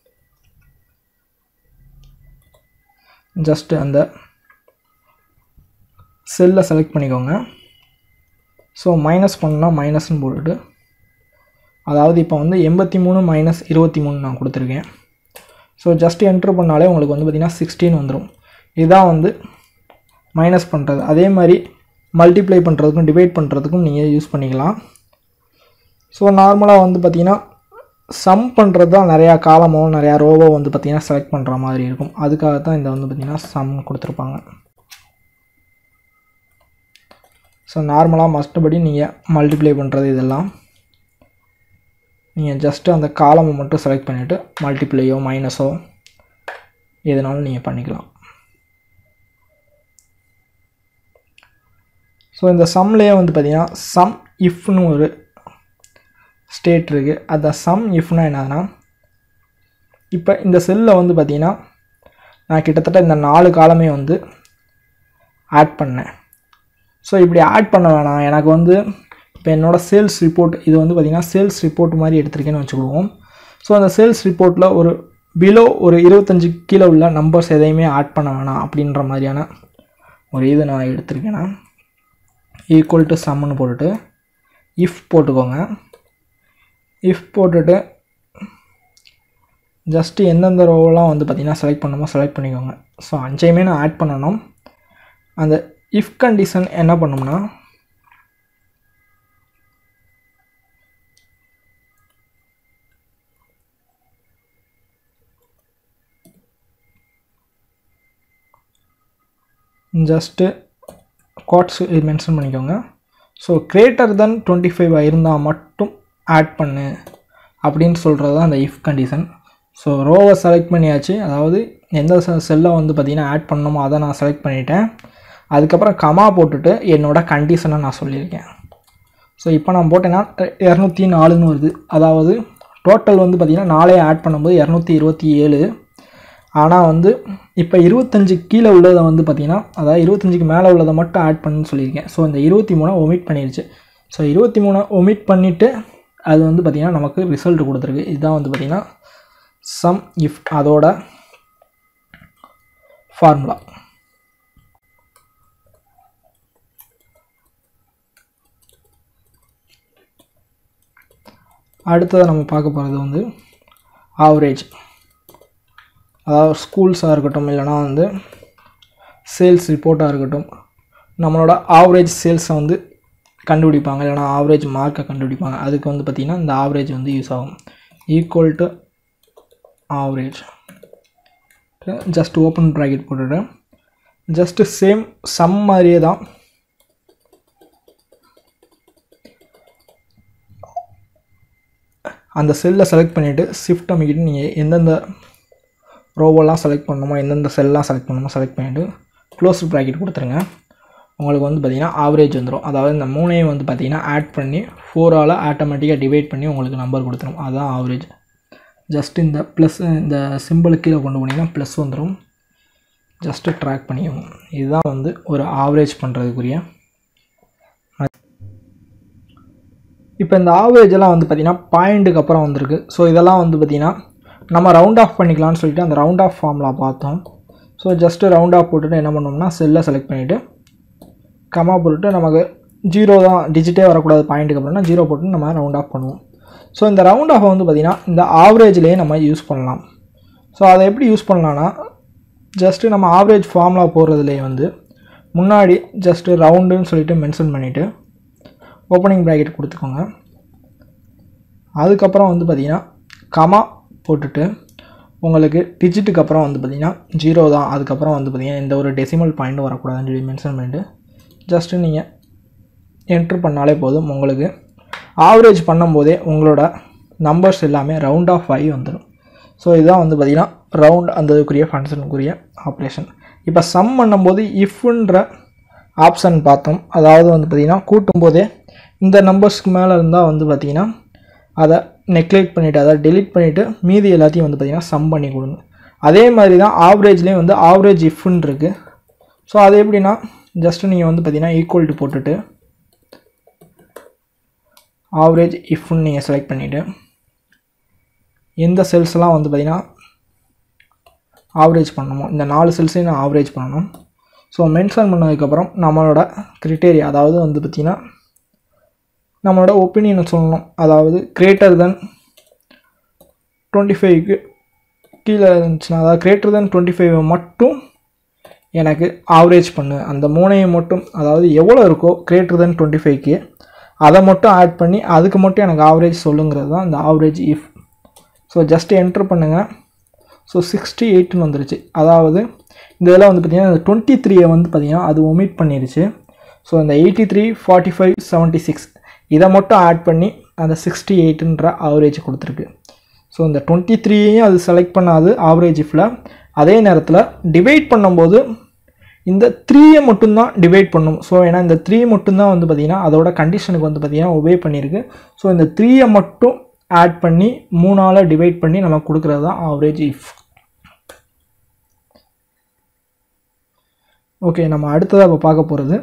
ஜஸ்ட்டு அந்த செல்லை செலக்ட் பண்ணிக்கோங்க ஸோ மைனஸ் பண்ணா மைனஸ்னு போட்டுட்டு அதாவது இப்போ வந்து எண்பத்தி மூணு மைனஸ் இருபத்தி மூணு நான் கொடுத்துருக்கேன் ஸோ ஜஸ்ட் என்ட்ரு பண்ணாலே உங்களுக்கு வந்து பார்த்திங்கன்னா சிக்ஸ்டீன் வந்துடும் இதுதான் வந்து மைனஸ் பண்ணுறது அதே மாதிரி மல்டிப்ளை பண்ணுறதுக்கும் டிவைட் பண்ணுறதுக்கும் நீங்கள் யூஸ் பண்ணிக்கலாம் ஸோ நார்மலாக வந்து பார்த்திங்கன்னா சம் பண்ணுறது தான் நிறையா காலமோ நிறையா ரோவோ வந்து பார்த்திங்கன்னா செலக்ட் பண்ணுற மாதிரி இருக்கும் அதுக்காக தான் இந்த வந்து பார்த்திங்கன்னா சம் கொடுத்துருப்பாங்க ஸோ நார்மலாக மஸ்டபடி நீங்கள் மல்டிப்ளை பண்ணுறது இதெல்லாம் நீங்கள் ஜஸ்ட்டு அந்த காலமை மட்டும் செலக்ட் பண்ணிவிட்டு மல்டிப்ளையோ மைனஸோ எதுனாலும் நீங்கள் பண்ணிக்கலாம் ஸோ இந்த சம்லேயே வந்து பார்த்திங்கன்னா சம் இஃப்னு ஒரு ஸ்டேட் இருக்குது அந்த சம் இஃப்னா என்னதுன்னா இப்போ இந்த செல்லில் வந்து பார்த்திங்கன்னா நான் கிட்டத்தட்ட இந்த நாலு காலமே வந்து ஆட் பண்ணேன் ஸோ இப்படி ஆட் பண்ண வேணாம் எனக்கு வந்து இப்போ என்னோடய சேல்ஸ் ரிப்போர்ட் இது வந்து பார்த்திங்கன்னா சேல்ஸ் ரிப்போர்ட் மாதிரி எடுத்திருக்கேன்னு வச்சுக்குவோம் ஸோ அந்த சேல்ஸ் ரிப்போர்ட்டில் ஒரு பிலோ ஒரு இருபத்தஞ்சு கீழே உள்ள நம்பர்ஸ் எதையுமே ஆட் பண்ண வேணாம் அப்படின்ற மாதிரியான ஒரு இது நான் எடுத்திருக்கேன்னா ஈக்குவல் டு சம்னு போட்டுட்டு இஃப் போட்டுக்கோங்க இஃப் போட்டுட்டு ஜஸ்ட்டு எந்தெந்த ரோவெல்லாம் வந்து பார்த்திங்கன்னா செலக்ட் பண்ணணுமோ செலக்ட் பண்ணிக்கோங்க ஸோ அஞ்சையுமே நான் ஆட் பண்ணணும் அந்த இஃப் கண்டிஷன் என்ன பண்ணும்னா ஜஸ்ட்டு கோட்ஸ் மென்ஷன் பண்ணிக்கோங்க so greater than twenty five இருந்தால் மட்டும் ஆட் பண்ணு அப்படின்னு சொல்கிறது தான் அந்த இஃப் கண்டிஷன் ஸோ ரோவை செலக்ட் பண்ணியாச்சு அதாவது எந்த செல்லை வந்து பார்த்திங்கன்னா ஆட் பண்ணணுமோ அதை நான் செலக்ட் பண்ணிட்டேன் அதுக்கப்புறம் கமா போட்டுட்டு என்னோடய கண்டிஷனை நான் சொல்லியிருக்கேன் ஸோ இப்போ நான் போட்டேன்னா இரநூத்தி நாலுன்னு வருது அதாவது டோட்டல் வந்து பார்த்திங்கன்னா நாளே ஆட் பண்ணும்போது இரநூத்தி இருபத்தி ஏழு ஆனால் வந்து இப்போ இருபத்தஞ்சு கீழே உள்ளதை வந்து பார்த்திங்கன்னா அதாவது இருபத்தஞ்சுக்கு மேலே உள்ளதை மட்டும் ஆட் பண்ணுன்னு சொல்லியிருக்கேன் ஸோ இந்த இருபத்தி மூணை ஒமிட் பண்ணிருச்சு ஸோ இருபத்தி மூணை ஒமிட் பண்ணிவிட்டு அது வந்து பார்த்திங்கன்னா நமக்கு ரிசல்ட் கொடுத்துருக்கு இதுதான் வந்து பார்த்திங்கன்னா சம் இஃப் அதோட ஃபார்முலா அடுத்ததை நம்ம பார்க்க போகிறது வந்து ஆவரேஜ் அதாவது ஸ்கூல்ஸாக இருக்கட்டும் இல்லைனா வந்து சேல்ஸ் ரிப்போர்ட்டாக இருக்கட்டும் நம்மளோட ஆவரேஜ் சேல்ஸை வந்து கண்டுபிடிப்பாங்க இல்லைனா ஆவரேஜ் மார்க்கை கண்டுபிடிப்பாங்க அதுக்கு வந்து பார்த்திங்கன்னா இந்த ஆவரேஜ் வந்து யூஸ் ஆகும் equal to average just open bracket போட்டுட்டு ஜஸ்ட்டு சேம் சம் மாதிரியே தான் அந்த செல்லை செலக்ட் பண்ணிவிட்டு ஷிஃப்ட் அமைக்கிட்டு நீங்கள் எந்தெந்த ரோவெல்லாம் செலக்ட் பண்ணணுமோ எந்தெந்த செல்லாம் செலக்ட் பண்ணணுமோ செலக்ட் பண்ணிவிட்டு க்ளோஸ் ப்ராக்கெட் கொடுத்துருங்க உங்களுக்கு வந்து பார்த்திங்கன்னா ஆவரேஜ் வந்துடும் அதாவது இந்த மூணையும் வந்து பார்த்திங்கன்னா ஆட் பண்ணி ஃபோரால் ஆட்டோமேட்டிக்காக டிவைட் பண்ணி உங்களுக்கு நம்பர் கொடுத்துரும் அதுதான் ஆவரேஜ் ஜஸ்ட் இந்த ப்ளஸ் இந்த சிம்பிள் கீழே கொண்டு போனீங்கன்னா ப்ளஸ் வந்துடும் ஜஸ்ட்டு ட்ராக் பண்ணிக்கோங்க இதுதான் வந்து ஒரு ஆவரேஜ் பண்ணுறதுக்குரிய இப்போ இந்த ஆவரேஜ் எல்லாம் வந்து பார்த்திங்கன்னா பாயிண்ட்டுக்கு அப்புறம் வந்திருக்கு ஸோ இதெல்லாம் வந்து பார்த்திங்கன்னா நம்ம ரவுண்ட் ஆஃப் பண்ணிக்கலாம்னு சொல்லிட்டு அந்த ரவுண்ட் ஆஃப் ஃபார்முலா பார்த்தோம் ஸோ ஜஸ்ட்டு ரவுண்ட் ஆஃப் போட்டுட்டு என்ன பண்ணோம்னா செல்லை செலக்ட் பண்ணிவிட்டு கமா போட்டுட்டு நமக்கு ஜீரோ தான் டிஜிட்டே வரக்கூடாது பாயிண்ட்டுக்கு அப்புறம்னா ஜீரோ போட்டு நம்ம ரவுண்ட் ஆஃப் பண்ணுவோம் ஸோ இந்த ரவுண்ட் ஆஃப் வந்து பார்த்திங்கன்னா இந்த ஆவரேஜ்லேயே நம்ம யூஸ் பண்ணலாம் ஸோ அதை எப்படி யூஸ் பண்ணலான்னா ஜஸ்ட்டு நம்ம ஆவரேஜ் ஃபார்முலா போடுறதுலேயே வந்து முன்னாடி ஜஸ்ட்டு ரவுண்டுன்னு சொல்லிட்டு மென்ஷன் பண்ணிவிட்டு ஓப்பனிங் ப்ராக்கெட் கொடுத்துக்கோங்க அதுக்கப்புறம் வந்து பார்த்திங்கன்னா கமா போட்டுட்டு உங்களுக்கு டிஜிட்டுக்கு அப்புறம் வந்து பார்த்திங்கன்னா ஜீரோ தான் அதுக்கப்புறம் வந்து பார்த்திங்கன்னா எந்த ஒரு டெசிமல் பாயிண்ட்டும் வரக்கூடாதுன்னு சொல்லி மென்ஷன் பண்ணிட்டு ஜஸ்ட்டு நீங்கள் என்ட்ரு பண்ணாலே போதும் உங்களுக்கு ஆவரேஜ் பண்ணும்போதே உங்களோட நம்பர்ஸ் எல்லாமே ரவுண்ட் ஆஃப் ஆகி வந்துடும் ஸோ இதுதான் வந்து பார்த்திங்கன்னா ரவுண்ட் அந்த இதுக்குரிய ஃபங்க்ஷனுக்குரிய ஆப்ரேஷன் இப்போ சம் பண்ணும்போது இஃப்ன்ற ஆப்ஷன் பார்த்தோம் அதாவது வந்து பார்த்திங்கன்னா கூட்டும்போதே இந்த நம்பர்ஸ்க்கு மேலே இருந்தால் வந்து பார்த்திங்கன்னா அதை நெக்லெக்ட் பண்ணிவிட்டு அதை டெலீட் பண்ணிவிட்டு மீதி எல்லாத்தையும் வந்து பார்த்திங்கன்னா சம் பண்ணி கொடுங்க அதே மாதிரி தான் ஆவரேஜ்லேயும் வந்து ஆவரேஜ் இஃப்னு இருக்குது ஸோ அது எப்படின்னா ஜஸ்ட்டு நீங்கள் வந்து பார்த்திங்கன்னா ஈக்குவல் டு போட்டுட்டு ஆவரேஜ் இஃப்னு நீங்கள் செலக்ட் பண்ணிவிட்டு எந்த செல்ஸ்லாம் வந்து பார்த்திங்கன்னா ஆவரேஜ் பண்ணணுமோ இந்த நாலு செல்ஸையும் நான் ஆவரேஜ் பண்ணணும் ஸோ மென்ஷன் பண்ணதுக்கப்புறம் நம்மளோட கிரிட்டேரியா அதாவது வந்து பார்த்திங்கன்னா நம்மளோட ஒப்பீனியனை சொல்லணும் அதாவது கிரேட்டர் தென் டுவெண்ட்டி ஃபைவ்க்கு கீழே இருந்துச்சுன்னா அதாவது கிரேட்டர் தென் டுவெண்ட்டி ஃபைவ் மட்டும் எனக்கு ஆவரேஜ் பண்ணு அந்த மூணையும் மட்டும் அதாவது எவ்வளோ இருக்கோ கிரேட்டர் தென் டுவெண்ட்டி ஃபைவ்க்கு அதை மட்டும் ஆட் பண்ணி அதுக்கு மட்டும் எனக்கு ஆவரேஜ் சொல்லுங்கிறது தான் இந்த average if so just enter பண்ணுங்கள் ஸோ சிக்ஸ்டி எயிட்னு வந்துருச்சு அதாவது இந்த இதில் வந்து பார்த்திங்கன்னா டுவெண்ட்டி த்ரீயை வந்து பார்த்திங்கன்னா அது ஒமிட் பண்ணிருச்சு ஸோ இந்த eighty three forty five seventy six இதை மட்டும் ஆட் பண்ணி அந்த சிக்ஸ்டி எயிட்டுன்ற ஆவரேஜ் கொடுத்துருக்கு ஸோ இந்த டுவெண்ட்டி த்ரீயையும் அது செலக்ட் பண்ணாது ஆவரேஜ் இஃபில் அதே நேரத்தில் டிவைட் பண்ணும்போது இந்த த்ரீயை மட்டும்தான் டிவைட் பண்ணும் ஸோ ஏன்னா இந்த த்ரீ மட்டும்தான் வந்து பார்த்திங்கன்னா அதோட கண்டிஷனுக்கு வந்து பார்த்திங்கன்னா ஒபே பண்ணியிருக்கு ஸோ இந்த த்ரீயை மட்டும் ஆட் பண்ணி மூணால் டிவைட் பண்ணி நம்ம கொடுக்குறது தான் ஆவரேஜ் இஃப் ஓகே நம்ம அடுத்ததாக இப்போ பார்க்க போகிறது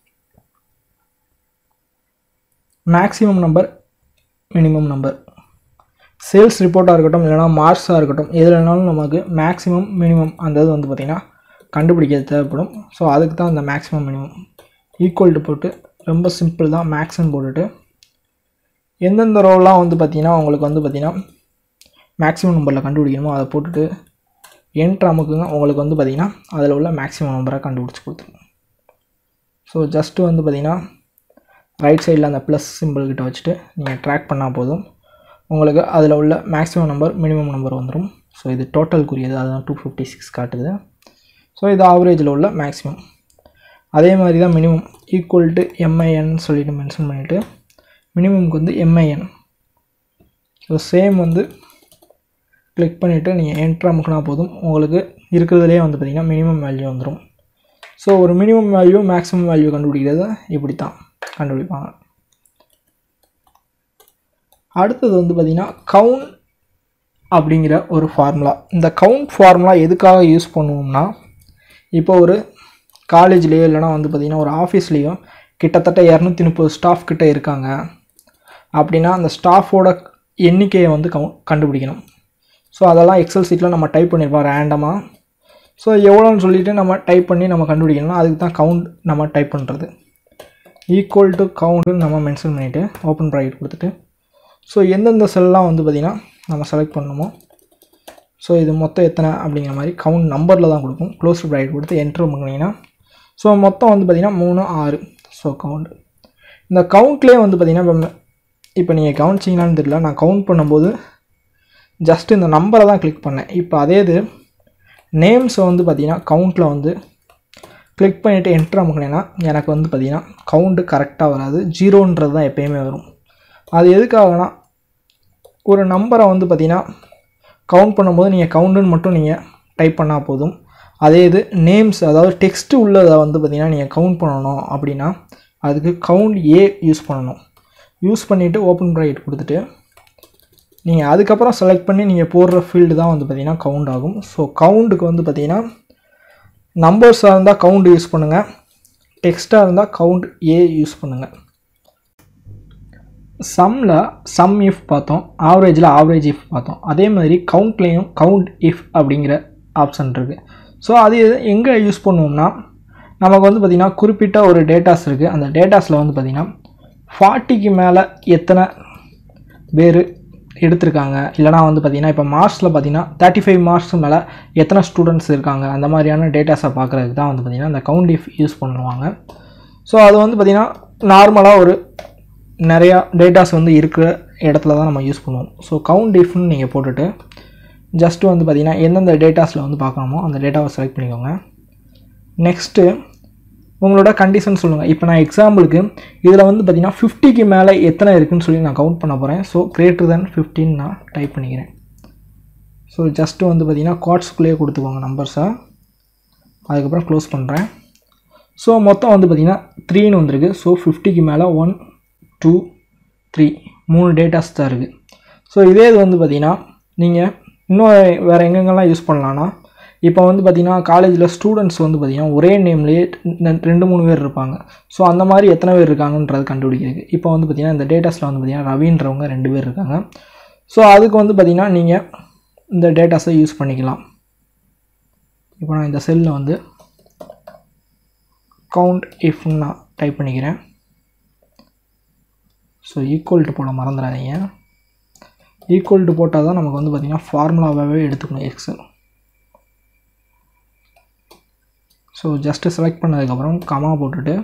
maximum number minimum number sales ரிப்போர்ட்டாக இருக்கட்டும் இல்லைனா மார்க்ஸாக இருக்கட்டும் எதுலனாலும் நமக்கு மேக்ஸிமம் மினிமம் அந்த இது வந்து பார்த்திங்கன்னா கண்டுபிடிக்க தேவைப்படும் ஸோ அதுக்கு தான் இந்த மேக்ஸிமம் மினிமம் ஈக்குவல் டு போட்டு ரொம்ப சிம்பிள் தான் மேக்ஸ்ன்னு போட்டுட்டு எந்தெந்த ரோலாம் வந்து பார்த்திங்கன்னா உங்களுக்கு வந்து பார்த்திங்கன்னா மேக்ஸிமம் நம்பரில் கண்டுபிடிக்கணுமோ அதை போட்டுட்டு என்ட்ரு அமுக்குங்க உங்களுக்கு வந்து பார்த்திங்கன்னா அதில் உள்ள மேக்ஸிமம் நம்பரை கண்டுபிடிச்சி கொடுத்துருங்க ஸோ ஜஸ்ட்டு வந்து பார்த்திங்கன்னா ரைட் சைடில் அந்த ப்ளஸ் சிம்பிள் கிட்ட வச்சுட்டு நீங்கள் ட்ராக் பண்ணால் போதும் உங்களுக்கு அதில் உள்ள மேக்ஸிமம் நம்பர் மினிமம் நம்பர் வந்துடும் ஸோ இது டோட்டலுக்குரியது அதுதான் டூ ஃபிஃப்டி சிக்ஸ் காட்டுது ஸோ இது ஆவரேஜில் உள்ள மேக்ஸிமம் அதே மாதிரி தான் மினிமம் ஈக்குவல் டு எம்ஐஎன் சொல்லிட்டு மென்ஷன் பண்ணிவிட்டு மினிமம்க்கு வந்து எம்ஐஎன் ஸோ சேம் வந்து கிளிக் பண்ணிவிட்டு நீங்கள் என்ட்ரு அமுக்கினா போதும் உங்களுக்கு இருக்கிறதுலே வந்து பார்த்திங்கன்னா மினிமம் வேல்யூ வந்துடும் ஸோ ஒரு மினிமம் வேல்யூ மேக்ஸிமம் வேல்யூ கண்டுபிடிக்கிறது இப்படி தான் கண்டுபிடிப்பாங்க அடுத்தது வந்து பார்த்திங்கன்னா கவுண்ட் அப்படிங்கிற ஒரு ஃபார்முலா இந்த கவுண்ட் ஃபார்முலா எதுக்காக யூஸ் பண்ணுவோம்னா இப்போ ஒரு காலேஜ்லேயோ இல்லைனா வந்து பார்த்திங்கன்னா ஒரு ஆஃபீஸ்லேயோ கிட்டத்தட்ட இரநூத்தி முப்பது ஸ்டாஃப் கிட்ட இருக்காங்க அப்படின்னா அந்த ஸ்டாஃபோட எண்ணிக்கையை வந்து கவு கண்டுபிடிக்கணும் ஸோ அதெல்லாம் எக்ஸல் சீட்டில் நம்ம டைப் பண்ணியிருப்போம் ரேண்டமாக ஸோ எவ்வளோன்னு சொல்லிவிட்டு நம்ம டைப் பண்ணி நம்ம கண்டுபிடிக்கணும்னா அதுக்கு தான் கவுண்ட் நம்ம டைப் பண்ணுறது ஈக்குவல் டு கவுண்ட்டுன்னு நம்ம மென்ஷன் பண்ணிவிட்டு ஓப்பன் ப்ராக்கெட் கொடுத்துட்டு ஸோ எந்தெந்த செல்லாம் வந்து பார்த்திங்கன்னா நம்ம செலக்ட் பண்ணணுமோ ஸோ இது மொத்தம் எத்தனை அப்படிங்கிற மாதிரி கவுண்ட் நம்பரில் தான் கொடுக்கும் க்ளோஸ் ப்ராக்கெட் கொடுத்து என்ட்ரு பண்ணிங்கன்னா ஸோ மொத்தம் வந்து பார்த்திங்கன்னா மூணு ஆறு ஸோ கவுண்ட் இந்த கவுண்ட்லேயே வந்து பார்த்திங்கன்னா இப்போ இப்போ நீங்கள் கவனிச்சிங்களான்னு தெரியல நான் கவுண்ட் பண்ணும்போது ஜஸ்ட் இந்த நம்பரை தான் கிளிக் பண்ணேன் இப்போ அதே இது நேம்ஸை வந்து பார்த்திங்கன்னா கவுண்ட்டில் வந்து கிளிக் பண்ணிவிட்டு என்ட்ரு அமுக்கினேன்னா எனக்கு வந்து பார்த்திங்கன்னா கவுண்ட்டு கரெக்டாக வராது ஜீரோன்றது தான் எப்போயுமே வரும் அது எதுக்காகனா ஒரு நம்பரை வந்து பார்த்திங்கன்னா கவுண்ட் பண்ணும்போது நீங்கள் கவுண்டுன்னு மட்டும் நீங்கள் டைப் பண்ணால் போதும் அதே இது நேம்ஸ் அதாவது டெக்ஸ்ட்டு உள்ளதை வந்து பார்த்திங்கன்னா நீங்கள் கவுண்ட் பண்ணணும் அப்படின்னா அதுக்கு கவுண்ட் ஏ யூஸ் பண்ணணும் யூஸ் பண்ணிவிட்டு ஓப்பன் ப்ராக்கெட் கொடுத்துட்டு நீங்கள் அதுக்கப்புறம் செலக்ட் பண்ணி நீங்கள் போடுற ஃபீல்டு தான் வந்து பார்த்திங்கன்னா கவுண்ட் ஆகும் ஸோ கவுண்டுக்கு வந்து பார்த்திங்கன்னா நம்பர்ஸாக இருந்தால் கவுண்ட் யூஸ் பண்ணுங்கள் டெக்ஸ்ட்டாக இருந்தால் கவுண்ட் ஏ யூஸ் பண்ணுங்கள் சம்மில் சம் இஃப் பார்த்தோம் ஆவரேஜில் ஆவரேஜ் இஃப் பார்த்தோம் அதே மாதிரி கவுண்ட்லேயும் கவுண்ட் இஃப் அப்படிங்கிற ஆப்ஷன் இருக்குது ஸோ அது எங்கே யூஸ் பண்ணுவோம்னா நமக்கு வந்து பார்த்திங்கன்னா குறிப்பிட்ட ஒரு டேட்டாஸ் இருக்குது அந்த டேட்டாஸில் வந்து பார்த்திங்கன்னா ஃபார்ட்டிக்கு மேலே எத்தனை பேர் எடுத்திருக்காங்க இல்லைனா வந்து பார்த்திங்கன்னா இப்போ மார்க்ஸில் பார்த்தீங்கன்னா தேர்ட்டி ஃபைவ் மார்க்ஸ் மேலே எத்தனை ஸ்டூடெண்ட்ஸ் இருக்காங்க அந்த மாதிரியான டேட்டாஸை பார்க்குறதுக்கு தான் வந்து பார்த்திங்கன்னா இந்த கவுண்ட் இஃப் யூஸ் பண்ணுவாங்க ஸோ அது வந்து பார்த்திங்கன்னா நார்மலாக ஒரு நிறையா டேட்டாஸ் வந்து இருக்கிற இடத்துல தான் நம்ம யூஸ் பண்ணுவோம் ஸோ கவுண்ட் இஃப்னு நீங்கள் போட்டுட்டு ஜஸ்ட்டு வந்து பார்த்திங்கன்னா எந்தெந்த டேட்டாஸில் வந்து பார்க்கணுமோ அந்த டேட்டாவை செலக்ட் பண்ணிக்கோங்க நெக்ஸ்ட்டு உங்களோட கண்டிஷன் சொல்லுங்கள் இப்போ நான் எக்ஸாம்பிளுக்கு இதில் வந்து பார்த்திங்கன்னா ஃபிஃப்டிக்கு மேலே எத்தனை இருக்குன்னு சொல்லி நான் கவுண்ட் பண்ண போகிறேன் ஸோ கிரேட்டர் தென் ஃபிஃப்டின் நான் டைப் பண்ணிக்கிறேன் ஸோ ஜஸ்ட்டு வந்து பார்த்திங்கன்னா கார்ட்ஸ்குள்ளேயே கொடுத்துக்கோங்க நம்பர்ஸை அதுக்கப்புறம் க்ளோஸ் பண்ணுறேன் ஸோ மொத்தம் வந்து பார்த்திங்கன்னா த்ரீன்னு வந்திருக்கு ஸோ ஃபிஃப்டிக்கு மேலே ஒன் டூ த்ரீ மூணு டேட்டாஸ் தான் இருக்குது ஸோ இதே இது வந்து பார்த்திங்கன்னா நீங்கள் இன்னும் வேறு எங்கெங்கெல்லாம் யூஸ் பண்ணலான்னா இப்போ வந்து பார்த்திங்கன்னா காலேஜில் ஸ்டூடெண்ட்ஸ் வந்து பார்த்திங்கன்னா ஒரே நேம்லேயே ரெண்டு மூணு பேர் இருப்பாங்க ஸோ அந்த மாதிரி எத்தனை பேர் இருக்காங்கன்றது கண்டுபிடிக்கிறது இப்போ வந்து பார்த்திங்கன்னா இந்த டேட்டாஸில் வந்து பார்த்திங்கன்னா ரவின்றவங்க ரெண்டு பேர் இருக்காங்க ஸோ அதுக்கு வந்து பார்த்திங்கன்னா நீங்கள் இந்த டேட்டாஸை யூஸ் பண்ணிக்கலாம் இப்போ நான் இந்த செல்லில் வந்து கவுண்ட் இஃப்னு நான் டைப் பண்ணிக்கிறேன் ஸோ ஈக்குவல் டு போட மறந்துடாதீங்க ஈக்குவல் டு போட்டால் தான் நமக்கு வந்து பார்த்திங்கன்னா ஃபார்முலாவாகவே எடுத்துக்கணும் எக்ஸல் ஸோ ஜஸ்ட்டு செலக்ட் பண்ணதுக்கப்புறம் கமா போட்டுட்டு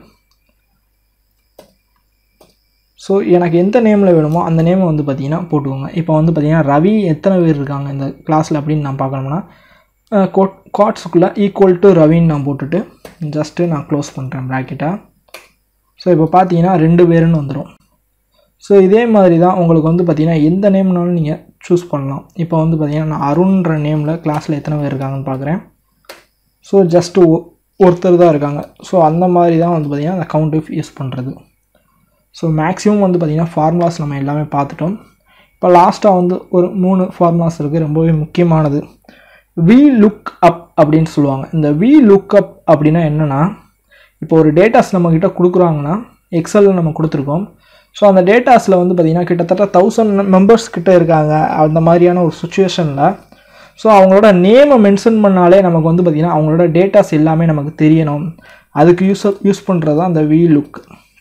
ஸோ எனக்கு எந்த நேமில் வேணுமோ அந்த நேமை வந்து பார்த்தீங்கன்னா போட்டுக்கோங்க இப்போ வந்து பார்த்தீங்கன்னா ரவி எத்தனை பேர் இருக்காங்க இந்த கிளாஸில் அப்படின்னு நான் பார்க்கணும்னா கோட் காட்ஸுக்குள்ளே ஈக்குவல் டு ரவின்னு நான் போட்டுட்டு ஜஸ்ட்டு நான் க்ளோஸ் பண்ணுறேன் ப்ராக்கெட்டை ஸோ இப்போ பார்த்தீங்கன்னா ரெண்டு பேருன்னு வந்துடும் ஸோ இதே மாதிரி தான் உங்களுக்கு வந்து பார்த்தீங்கன்னா எந்த நேம்னாலும் நீங்கள் சூஸ் பண்ணலாம் இப்போ வந்து பார்த்தீங்கன்னா நான் அருண்ன்ற நேமில் கிளாஸில் எத்தனை பேர் இருக்காங்கன்னு பார்க்குறேன் ஸோ ஜஸ்ட்டு ஒருத்தர் தான் இருக்காங்க ஸோ அந்த மாதிரி தான் வந்து பார்த்திங்கன்னா அந்த கவுண்ட் இஃப் யூஸ் பண்ணுறது ஸோ மேக்ஸிமம் வந்து பார்த்திங்கன்னா ஃபார்முலாஸ் நம்ம எல்லாமே பார்த்துட்டோம் இப்போ லாஸ்ட்டாக வந்து ஒரு மூணு ஃபார்முலாஸ் இருக்குது ரொம்பவே முக்கியமானது வி லுக் அப் அப்படின்னு சொல்லுவாங்க இந்த வி லுக் அப் அப்படின்னா என்னென்னா இப்போ ஒரு டேட்டாஸ் நம்மக்கிட்ட கொடுக்குறாங்கன்னா எக்ஸலில் நம்ம கொடுத்துருக்கோம் ஸோ அந்த டேட்டாஸில் வந்து பார்த்திங்கன்னா கிட்டத்தட்ட தௌசண்ட் மெம்பர்ஸ் கிட்ட இருக்காங்க அந்த மாதிரியான ஒரு சுச்சுவேஷனில் ஸோ அவங்களோட நேமை மென்ஷன் பண்ணாலே நமக்கு வந்து பார்த்திங்கன்னா அவங்களோட டேட்டாஸ் எல்லாமே நமக்கு தெரியணும் அதுக்கு யூஸ் யூஸ் பண்ணுறது தான் அந்த வி லுக்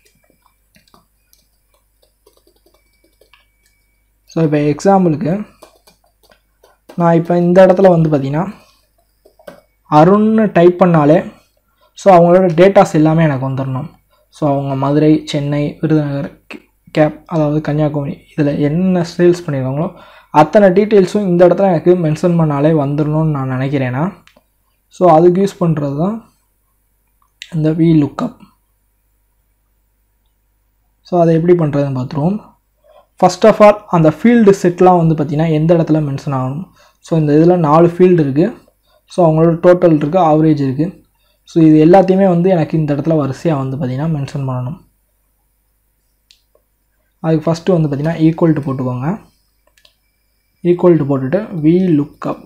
ஸோ இப்போ எக்ஸாம்பிளுக்கு நான் இப்போ இந்த இடத்துல வந்து பார்த்திங்கன்னா அருண்னு டைப் பண்ணாலே ஸோ அவங்களோட டேட்டாஸ் எல்லாமே எனக்கு வந்துடணும் ஸோ அவங்க மதுரை சென்னை விருதுநகர் கேப் அதாவது கன்னியாகுமரி இதில் என்ன சேல்ஸ் பண்ணியிருக்காங்களோ அத்தனை டீட்டெயில்ஸும் இந்த இடத்துல எனக்கு மென்ஷன் பண்ணாலே வந்துடணும்னு நான் நினைக்கிறேன்னா ஸோ அதுக்கு யூஸ் பண்ணுறது தான் இந்த வி லுக்கப் ஸோ அதை எப்படி பண்ணுறதுன்னு பார்த்துருவோம் ஃபஸ்ட் ஆஃப் ஆல் அந்த ஃபீல்டு செட்லாம் வந்து பார்த்திங்கன்னா எந்த இடத்துல மென்ஷன் ஆகணும் ஸோ இந்த இதில் நாலு ஃபீல்டு இருக்குது ஸோ அவங்களோட டோட்டல் இருக்குது ஆவரேஜ் இருக்குது ஸோ இது எல்லாத்தையுமே வந்து எனக்கு இந்த இடத்துல வரிசையாக வந்து பார்த்திங்கன்னா மென்ஷன் பண்ணணும் அதுக்கு ஃபஸ்ட்டு வந்து பார்த்திங்கன்னா ஈக்குவல் டு போட்டுக்கோங்க ஈக்குவல் டு போட்டுட்டு we look up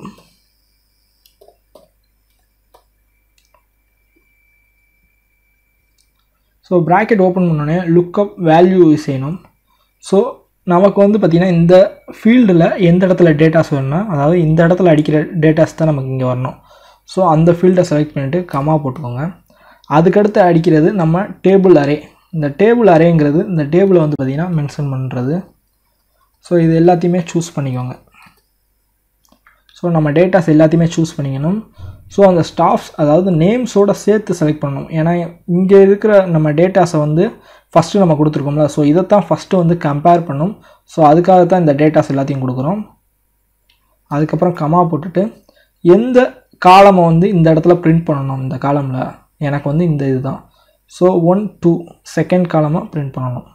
so bracket open பண்ணோடனே லுக்கப் வேல்யூ செய்யணும் ஸோ நமக்கு வந்து பார்த்திங்கன்னா இந்த ஃபீல்டில் எந்த இடத்துல டேட்டாஸ் வேணும்னா அதாவது இந்த இடத்துல அடிக்கிற டேட்டாஸ் தான் நமக்கு இங்கே வரணும் ஸோ அந்த ஃபீல்டை செலக்ட் பண்ணிவிட்டு கமா போட்டுக்கோங்க அதுக்கடுத்து அடிக்கிறது நம்ம டேபிள் அரே இந்த டேபிள் அரேங்கிறது இந்த டேபிளை வந்து பார்த்திங்கன்னா மென்ஷன் பண்ணுறது ஸோ இது எல்லாத்தையுமே சூஸ் பண்ணிக்கோங்க ஸோ நம்ம டேட்டாஸ் எல்லாத்தையுமே சூஸ் பண்ணிக்கணும் ஸோ அந்த ஸ்டாஃப்ஸ் அதாவது நேம்ஸோட சேர்த்து செலக்ட் பண்ணணும் ஏன்னா இங்கே இருக்கிற நம்ம டேட்டாஸை வந்து ஃபஸ்ட்டு நம்ம கொடுத்துருக்கோம்ல ஸோ இதைத்தான் ஃபஸ்ட்டு வந்து கம்பேர் பண்ணும் ஸோ அதுக்காக தான் இந்த டேட்டாஸ் எல்லாத்தையும் கொடுக்குறோம் அதுக்கப்புறம் கமா போட்டுட்டு எந்த காலமை வந்து இந்த இடத்துல பிரிண்ட் பண்ணணும் இந்த காலமில் எனக்கு வந்து இந்த இதுதான் ஸோ ஒன் டூ செகண்ட் காலமாக பிரிண்ட் பண்ணணும்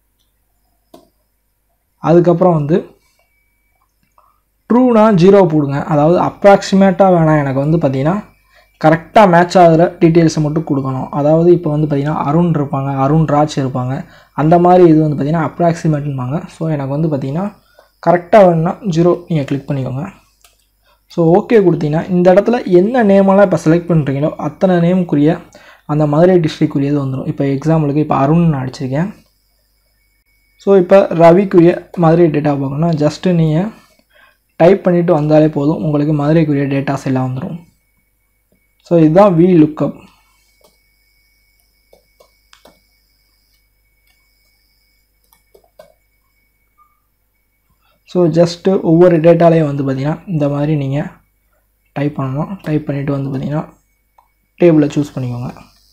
அதுக்கப்புறம் வந்து ட்ரூனா ஜீரோ போடுங்க அதாவது அப்ராக்சிமேட்டாக வேணாம் எனக்கு வந்து பார்த்தீங்கன்னா கரெக்டாக மேட்ச் ஆகிற டீட்டெயில்ஸை மட்டும் கொடுக்கணும் அதாவது இப்போ வந்து பார்த்திங்கன்னா அருண் இருப்பாங்க அருண் ராஜ் இருப்பாங்க அந்த மாதிரி இது வந்து பார்த்திங்கன்னா அப்ராக்சிமேட்டும்பாங்க ஸோ எனக்கு வந்து பார்த்திங்கன்னா கரெக்டாக வேணும்னா ஜீரோ நீங்கள் கிளிக் பண்ணிக்கோங்க ஸோ ஓகே கொடுத்தீங்கன்னா இந்த இடத்துல என்ன நேமெல்லாம் இப்போ செலக்ட் பண்ணுறீங்களோ அத்தனை நேமுக்குரிய அந்த மதுரை டிஸ்ட்ரிக்குரியது வந்துடும் இப்போ எக்ஸாம்பிளுக்கு இப்போ அருண் நான் அடிச்சிருக்கேன் ஸோ இப்போ ரவிக்குரிய மதுரை டேட்டா பார்க்கணும்னா ஜஸ்ட்டு நீங்கள் டைப் பண்ணிவிட்டு வந்தாலே போதும் உங்களுக்கு மதுரைக்குரிய டேட்டாஸ் எல்லாம் வந்துடும் ஸோ இதுதான் வி லுக்கப் ஸோ ஜஸ்ட்டு ஒவ்வொரு டேட்டாலையும் வந்து பார்த்திங்கன்னா இந்த மாதிரி நீங்கள் டைப் பண்ணணும் டைப் பண்ணிவிட்டு வந்து பார்த்திங்கன்னா டேபிளை சூஸ் பண்ணிக்கோங்க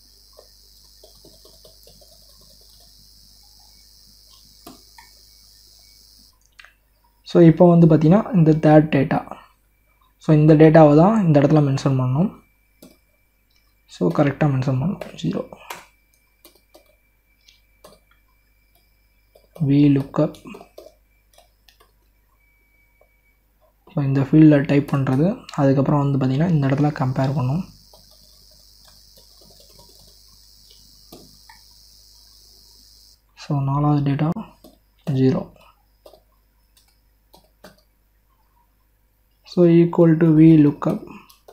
ஸோ இப்போ வந்து பார்த்திங்கன்னா இந்த தேர்ட் டேட்டா ஸோ இந்த டேட்டாவை தான் இந்த இடத்துல மென்ஷன் பண்ணணும் ஸோ கரெக்டாக மென்ஷன் பண்ணணும் ஜீரோ வி லுக்கப் ஸோ இந்த ஃபீல்டில் டைப் பண்ணுறது அதுக்கப்புறம் வந்து பார்த்திங்கன்னா இந்த இடத்துல கம்பேர் பண்ணும் ஸோ நாலாவது data zero so equal to we lookup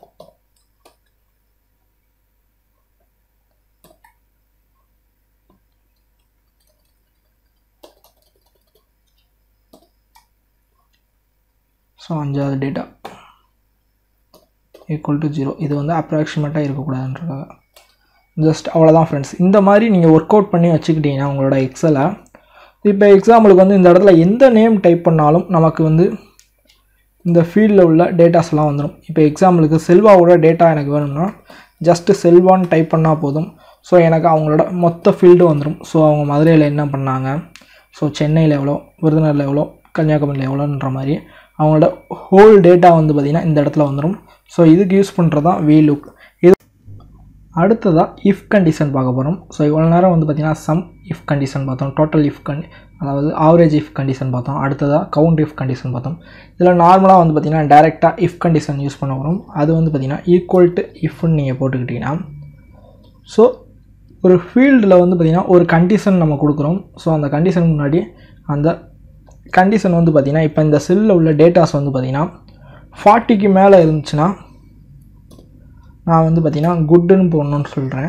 so அஞ்சாவது டேட்டா ஈக்குவல் டு ஜீரோ இது வந்து அப்ராக்சிமேட்டாக இருக்கக்கூடாதுன்றக்காக ஜஸ்ட் அவ்வளோதான் ஃப்ரெண்ட்ஸ் இந்த மாதிரி நீங்கள் ஒர்க் அவுட் பண்ணி வச்சுக்கிட்டீங்கன்னா உங்களோட எக்ஸலை இப்போ எக்ஸாம்பிளுக்கு வந்து இந்த இடத்துல எந்த நேம் டைப் பண்ணாலும் நமக்கு வந்து இந்த ஃபீல்டில் உள்ள டேட்டாஸ்லாம் வந்துடும் இப்போ எக்ஸாம்பிளுக்கு செல்வாவோட டேட்டா எனக்கு வேணும்னா ஜஸ்ட்டு செல்வான்னு டைப் பண்ணால் போதும் ஸோ எனக்கு அவங்களோட மொத்த ஃபீல்டு வந்துடும் ஸோ அவங்க மதுரையில் என்ன பண்ணாங்க ஸோ சென்னையில் எவ்வளோ விருதுநகரில் எவ்வளோ கன்னியாகுமரியில் எவ்வளோன்ற மாதிரி அவங்களோட ஹோல் டேட்டா வந்து பார்த்திங்கன்னா இந்த இடத்துல வந்துடும் ஸோ இதுக்கு யூஸ் பண்ணுறது தான் வி லுக் இது அடுத்ததாக இஃப் கண்டிஷன் பார்க்க போகிறோம் ஸோ இவ்வளோ நேரம் வந்து பார்த்திங்கன்னா சம் இஃப் கண்டிஷன் பார்த்தோம் டோட்டல் இஃப் கண்டி அதாவது ஆவரேஜ் இஃப் கண்டிஷன் பார்த்தோம் அடுத்ததாக கவுண்ட் இஃப் கண்டிஷன் பார்த்தோம் இதில் நார்மலாக வந்து பார்த்திங்கன்னா டேரெக்டாக இஃப் கண்டிஷன் யூஸ் பண்ண வரும் அது வந்து பார்த்திங்கன்னா ஈக்குவல் டு இஃப்னு நீங்கள் போட்டுக்கிட்டிங்கன்னா ஸோ ஒரு ஃபீல்டில் வந்து பார்த்திங்கன்னா ஒரு கண்டிஷன் நம்ம கொடுக்குறோம் ஸோ அந்த கண்டிஷன் முன்னாடி அந்த கண்டிஷன் வந்து பார்த்திங்கன்னா இப்போ இந்த செல்லில் உள்ள டேட்டாஸ் வந்து பார்த்திங்கன்னா ஃபார்ட்டிக்கு மேலே இருந்துச்சுன்னா நான் வந்து பார்த்திங்கன்னா குட்டுன்னு போடணுன்னு சொல்கிறேன்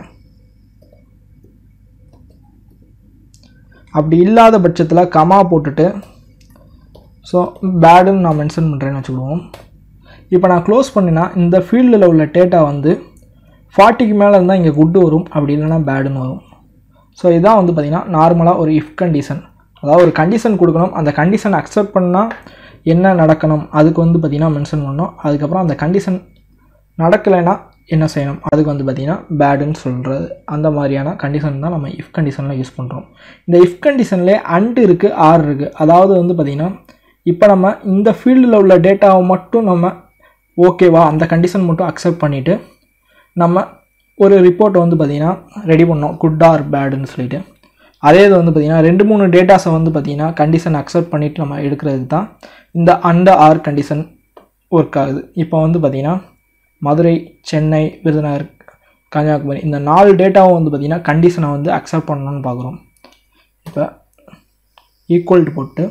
அப்படி இல்லாத பட்சத்தில் கமா போட்டுட்டு ஸோ பேடுன்னு நான் மென்ஷன் பண்ணுறேன்னு வச்சுக்கிடுவோம் இப்போ நான் க்ளோஸ் பண்ணினா இந்த ஃபீல்டில் உள்ள டேட்டா வந்து ஃபார்ட்டிக்கு மேலே இருந்தால் இங்கே குட்டு வரும் அப்படி இல்லைன்னா பேடுன்னு வரும் ஸோ இதான் வந்து பார்த்திங்கன்னா நார்மலாக ஒரு இஃப் கண்டிஷன் அதாவது ஒரு கண்டிஷன் கொடுக்கணும் அந்த கண்டிஷன் அக்செப்ட் பண்ணால் என்ன நடக்கணும் அதுக்கு வந்து பார்த்திங்கன்னா மென்ஷன் பண்ணணும் அதுக்கப்புறம் அந்த கண்டிஷன் நடக்கலைன்னா என்ன செய்யணும் அதுக்கு வந்து பார்த்திங்கன்னா பேடுன்னு சொல்கிறது அந்த மாதிரியான கண்டிஷன் தான் நம்ம இஃப் கண்டிஷனில் யூஸ் பண்ணுறோம் இந்த இஃப் கண்டிஷன்லேயே அண்ட் இருக்குது ஆர் இருக்குது அதாவது வந்து பார்த்திங்கன்னா இப்போ நம்ம இந்த ஃபீல்டில் உள்ள டேட்டாவை மட்டும் நம்ம ஓகேவா அந்த கண்டிஷன் மட்டும் அக்செப்ட் பண்ணிவிட்டு நம்ம ஒரு ரிப்போர்ட்டை வந்து பார்த்திங்கன்னா ரெடி பண்ணோம் குட் ஆர் பேடுன்னு சொல்லிட்டு அதே இது வந்து பார்த்திங்கன்னா ரெண்டு மூணு டேட்டாஸை வந்து பார்த்திங்கன்னா கண்டிஷன் அக்செப்ட் பண்ணிவிட்டு நம்ம எடுக்கிறதுக்கு தான் இந்த அண்ட் ஆர் கண்டிஷன் ஒர்க் ஆகுது இப்போ வந்து பார்த்திங்கன்னா மதுரை சென்னை விருதுநகர் கன்னியாகுமரி இந்த நாலு டேட்டாவும் வந்து பார்த்திங்கன்னா கண்டிஷனை வந்து அக்செப்ட் பண்ணணும்னு பார்க்குறோம் இப்போ ஈக்குவல் போட்டு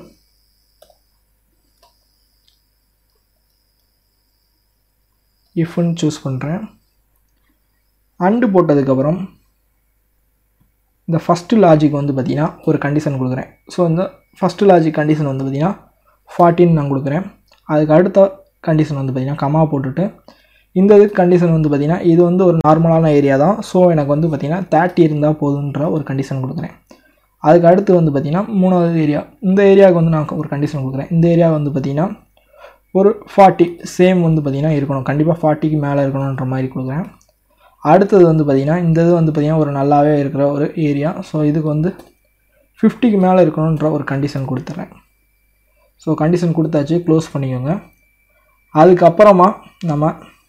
இஃப்னு சூஸ் பண்ணுறேன் அண்டு போட்டதுக்கப்புறம் இந்த ஃபஸ்ட்டு லாஜிக் வந்து பார்த்திங்கன்னா ஒரு கண்டிஷன் கொடுக்குறேன் ஸோ இந்த ஃபஸ்ட்டு லாஜிக் கண்டிஷன் வந்து பார்த்திங்கன்னா ஃபார்ட்டின் நான் கொடுக்குறேன் அதுக்கு அடுத்த கண்டிஷன் வந்து பார்த்திங்கன்னா கமா போட்டுட்டு இந்த இது கண்டிஷன் வந்து பார்த்திங்கன்னா இது வந்து ஒரு நார்மலான ஏரியா தான் ஸோ எனக்கு வந்து பார்த்திங்கன்னா தேர்ட்டி இருந்தால் போதுன்ற ஒரு கண்டிஷன் கொடுக்குறேன் அதுக்கு அடுத்து வந்து பார்த்திங்கன்னா மூணாவது ஏரியா இந்த ஏரியாவுக்கு வந்து நான் ஒரு கண்டிஷன் கொடுக்குறேன் இந்த ஏரியா வந்து பார்த்திங்கன்னா ஒரு ஃபார்ட்டி சேம் வந்து பார்த்திங்கன்னா இருக்கணும் கண்டிப்பாக ஃபார்ட்டிக்கு மேலே இருக்கணுன்ற மாதிரி கொடுக்குறேன் அடுத்தது வந்து பார்த்திங்கன்னா இந்த இது வந்து பார்த்திங்கன்னா ஒரு நல்லாவே இருக்கிற ஒரு ஏரியா ஸோ இதுக்கு வந்து ஃபிஃப்டிக்கு மேலே இருக்கணுன்ற ஒரு கண்டிஷன் கொடுத்துட்றேன் ஸோ கண்டிஷன் கொடுத்தாச்சு க்ளோஸ் பண்ணிக்கோங்க அதுக்கப்புறமா நம்ம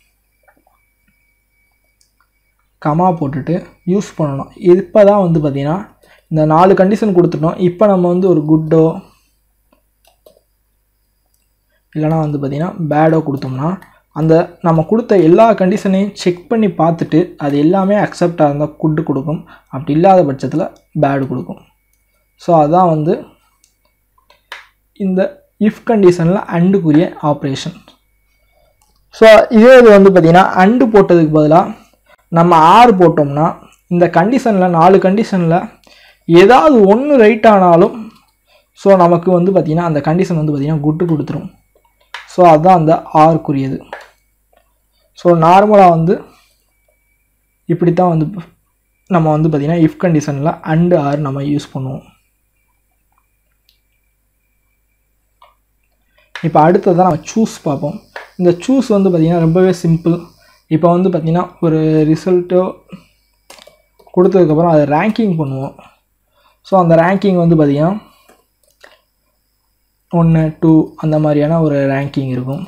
கமா போட்டுட்டு யூஸ் பண்ணணும் இப்போ தான் வந்து பார்த்திங்கன்னா இந்த நாலு கண்டிஷன் கொடுத்துட்டோம் இப்போ நம்ம வந்து ஒரு குட்டோ இல்லைனா வந்து பார்த்திங்கன்னா பேடோ கொடுத்தோம்னா அந்த நம்ம கொடுத்த எல்லா கண்டிஷனையும் செக் பண்ணி பார்த்துட்டு அது எல்லாமே அக்செப்டாக இருந்தால் குட்டு கொடுக்கும் அப்படி இல்லாத பட்சத்தில் பேடு கொடுக்கும் ஸோ அதான் வந்து இந்த இஃப் கண்டிஷனில் அண்டுக்குரிய ஆப்ரேஷன் ஸோ இதே இது வந்து பார்த்திங்கன்னா அண்டு போட்டதுக்கு பதிலாக நம்ம ஆறு போட்டோம்னா இந்த கண்டிஷனில் நாலு கண்டிஷனில் ஏதாவது ஒன்று ரைட் ஆனாலும் ஸோ நமக்கு வந்து பார்த்திங்கன்னா அந்த கண்டிஷன் வந்து பார்த்திங்கன்னா குட்டு கொடுத்துரும் ஸோ அதுதான் அந்த ஆறுக்குரியது ஸோ நார்மலாக வந்து இப்படி தான் வந்து நம்ம வந்து பார்த்திங்கன்னா இஃப் கண்டிஷனில் அண்டு ஆர் நம்ம யூஸ் பண்ணுவோம் இப்போ அடுத்ததான் நம்ம சூஸ் பார்ப்போம் இந்த சூஸ் வந்து பார்த்திங்கன்னா ரொம்பவே சிம்பிள் இப்போ வந்து பார்த்திங்கன்னா ஒரு ரிசல்ட்டோ கொடுத்ததுக்கப்புறம் அதை ரேங்கிங் பண்ணுவோம் ஸோ அந்த ரேங்கிங் வந்து பார்த்திங்கன்னா ஒன்று டூ அந்த மாதிரியான ஒரு ரேங்கிங் இருக்கும்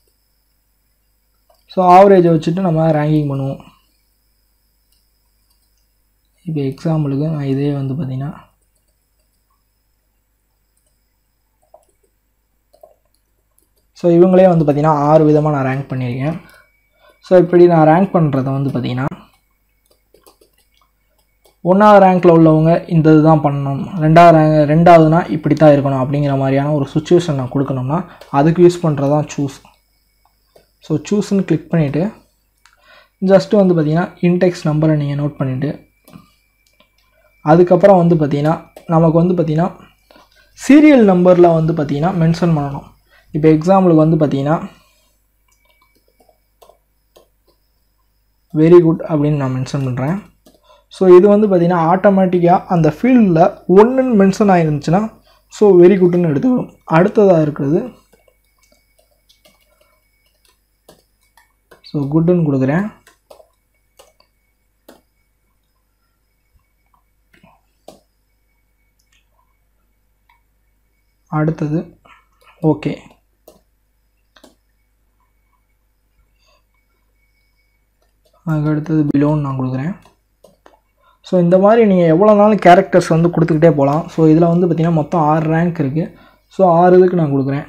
ஸோ ஆவரேஜை வச்சுட்டு நம்ம ரேங்கிங் பண்ணுவோம் இப்போ எக்ஸாம்பிளுக்கு நான் இதே வந்து பார்த்திங்கன்னா ஸோ இவங்களே வந்து பார்த்திங்கன்னா ஆறு விதமாக நான் ரேங்க் பண்ணியிருக்கேன் ஸோ இப்படி நான் ரேங்க் பண்ணுறத வந்து பார்த்திங்கன்னா ஒன்றாவது ரேங்க்கில் உள்ளவங்க இந்த இதுதான் பண்ணணும் ரெண்டாவது ரேங்க் ரெண்டாவதுனா இப்படி தான் இருக்கணும் அப்படிங்கிற மாதிரியான ஒரு சுச்சுவேஷன் நான் கொடுக்கணும்னா அதுக்கு யூஸ் பண்ணுறது தான் சூஸ் ஸோ சூஸ்ன்னு கிளிக் பண்ணிவிட்டு ஜஸ்ட்டு வந்து பார்த்திங்கன்னா இன்டெக்ஸ் நம்பரை நீங்கள் நோட் பண்ணிவிட்டு அதுக்கப்புறம் வந்து பார்த்திங்கன்னா நமக்கு வந்து பார்த்திங்கன்னா சீரியல் நம்பரில் வந்து பார்த்திங்கன்னா மென்ஷன் பண்ணணும் இப்போ எக்ஸாம்பிளுக்கு வந்து பார்த்திங்கன்னா வெரி குட் அப்படின்னு நான் மென்ஷன் பண்ணுறேன் ஸோ இது வந்து பார்த்திங்கன்னா ஆட்டோமேட்டிக்காக அந்த ஃபீல்டில் ஒன்றுன்னு மென்ஷன் ஆகிருந்துச்சுன்னா ஸோ வெரி குட்னு எடுத்துக்கணும் அடுத்ததாக இருக்கிறது ஸோ குட்டுன்னு கொடுக்குறேன் அடுத்தது ஓகே அதுக்கு அடுத்தது பிலோன்னு நான் கொடுக்குறேன் ஸோ இந்த மாதிரி நீங்கள் எவ்வளோ நாளும் கேரக்டர்ஸ் வந்து கொடுத்துக்கிட்டே போகலாம் ஸோ இதில் வந்து பார்த்திங்கன்னா மொத்தம் ஆறு ரேங்க் இருக்குது ஸோ ஆறு இதுக்கு நான் கொடுக்குறேன்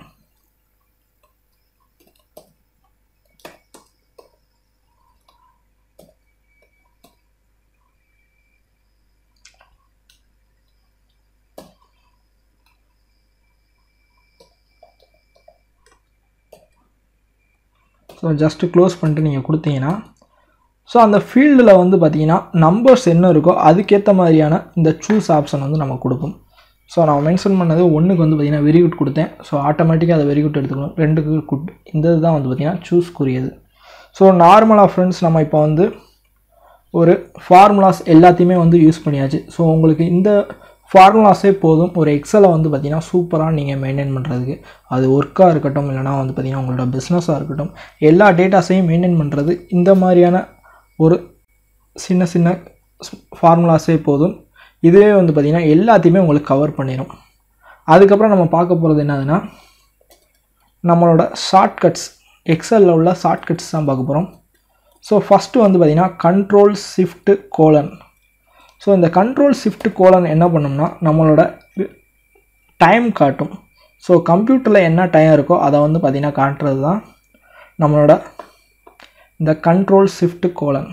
ஸோ ஜஸ்ட்டு க்ளோஸ் பண்ணிட்டு நீங்கள் கொடுத்தீங்கன்னா ஸோ அந்த ஃபீல்டில் வந்து பார்த்தீங்கன்னா நம்பர்ஸ் என்ன இருக்கோ அதுக்கேற்ற மாதிரியான இந்த சூஸ் ஆப்ஷன் வந்து நமக்கு கொடுக்கும் ஸோ நான் மென்ஷன் பண்ணது ஒன்றுக்கு வந்து பார்த்திங்கன்னா வெரி குட் கொடுத்தேன் ஸோ ஆட்டோமேட்டிக்காக அதை வெரி குட் எடுத்துக்கணும் ரெண்டுக்கு குட் இந்த இதுதான் வந்து பார்த்திங்கன்னா சூஸ்க்குரியது ஸோ நார்மலாக ஃப்ரெண்ட்ஸ் நம்ம இப்போ வந்து ஒரு ஃபார்முலாஸ் எல்லாத்தையுமே வந்து யூஸ் பண்ணியாச்சு ஸோ உங்களுக்கு இந்த ஃபார்முலாஸே போதும் ஒரு எக்ஸலை வந்து பார்த்திங்கன்னா சூப்பராக நீங்கள் மெயின்டைன் பண்ணுறதுக்கு அது ஒர்க்காக இருக்கட்டும் இல்லைனா வந்து பார்த்திங்கன்னா உங்களோட பிஸ்னஸாக இருக்கட்டும் எல்லா டேட்டாஸையும் மெயின்டைன் பண்ணுறது இந்த மாதிரியான ஒரு சின்ன சின்ன ஃபார்முலாஸே போதும் இதுவே வந்து பார்த்திங்கன்னா எல்லாத்தையுமே உங்களுக்கு கவர் பண்ணிடும் அதுக்கப்புறம் நம்ம பார்க்க போகிறது என்னதுன்னா நம்மளோட ஷார்ட்கட்ஸ் எக்ஸலில் உள்ள ஷார்ட்கட்ஸ் தான் பார்க்க போகிறோம் ஸோ ஃபஸ்ட்டு வந்து பார்த்திங்கன்னா கண்ட்ரோல் ஷிஃப்ட்டு கோலன் ஸோ இந்த கண்ட்ரோல் ஷிஃப்ட் கோலன் என்ன பண்ணோம்னா நம்மளோட டைம் காட்டும் ஸோ கம்ப்யூட்டரில் என்ன டைம் இருக்கோ அதை வந்து பார்த்திங்கன்னா காட்டுறது தான் நம்மளோட இந்த control shift colon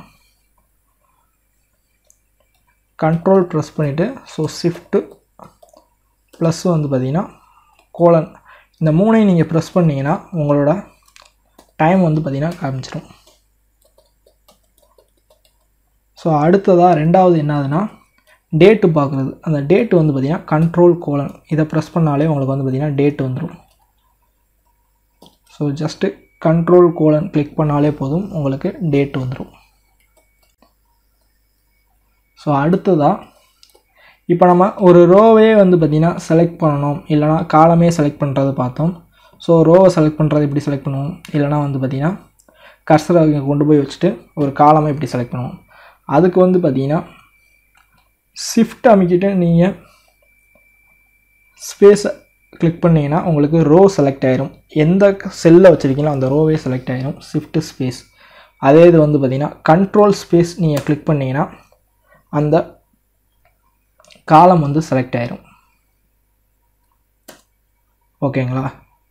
control press பண்ணிவிட்டு ஸோ ஷிஃப்ட்டு ப்ளஸ் வந்து பார்த்திங்கன்னா கோலன் இந்த மூணையும் நீங்கள் ப்ரெஸ் பண்ணிங்கன்னா உங்களோட டைம் வந்து பார்த்திங்கன்னா காமிச்சிடும் ஸோ அடுத்ததாக ரெண்டாவது என்னதுன்னா டேட்டு பார்க்குறது அந்த டேட்டு வந்து பார்த்திங்கன்னா கண்ட்ரோல் கோலன் இதை ப்ரெஸ் பண்ணாலே உங்களுக்கு வந்து பார்த்திங்கன்னா டேட் வந்துடும் so just control colon click பண்ணாலே போதும் உங்களுக்கு டேட் வந்துடும் ஸோ அடுத்ததாக இப்போ நம்ம ஒரு ரோவே வந்து பார்த்திங்கன்னா செலக்ட் பண்ணணும் இல்லைனா காலமே செலக்ட் பண்ணுறது பார்த்தோம் ஸோ ரோவை செலக்ட் பண்ணுறது எப்படி செலக்ட் பண்ணுவோம் இல்லைனா வந்து பார்த்திங்கன்னா கர்சரை இங்கே கொண்டு போய் வச்சுட்டு ஒரு காலமை எப்படி செலக்ட் பண்ணுவோம் அதுக்கு வந்து பார்த்திங்கன்னா ஷிஃப்ட் அமைக்கிட்டு நீங்கள் ஸ்பேஸை கிளிக் பண்ணிங்கன்னா உங்களுக்கு ரோ செலக்ட் ஆயிரும் எந்த செல்லில் வச்சுருக்கீங்களோ அந்த ரோவே செலக்ட் ஆயிரும் ஷிஃப்ட் ஸ்பேஸ் அதே இது வந்து பார்த்திங்கன்னா கண்ட்ரோல் ஸ்பேஸ் நீங்கள் கிளிக் பண்ணிங்கன்னா அந்த காலம் வந்து செலக்ட் ஆயிரும் ஓகேங்களா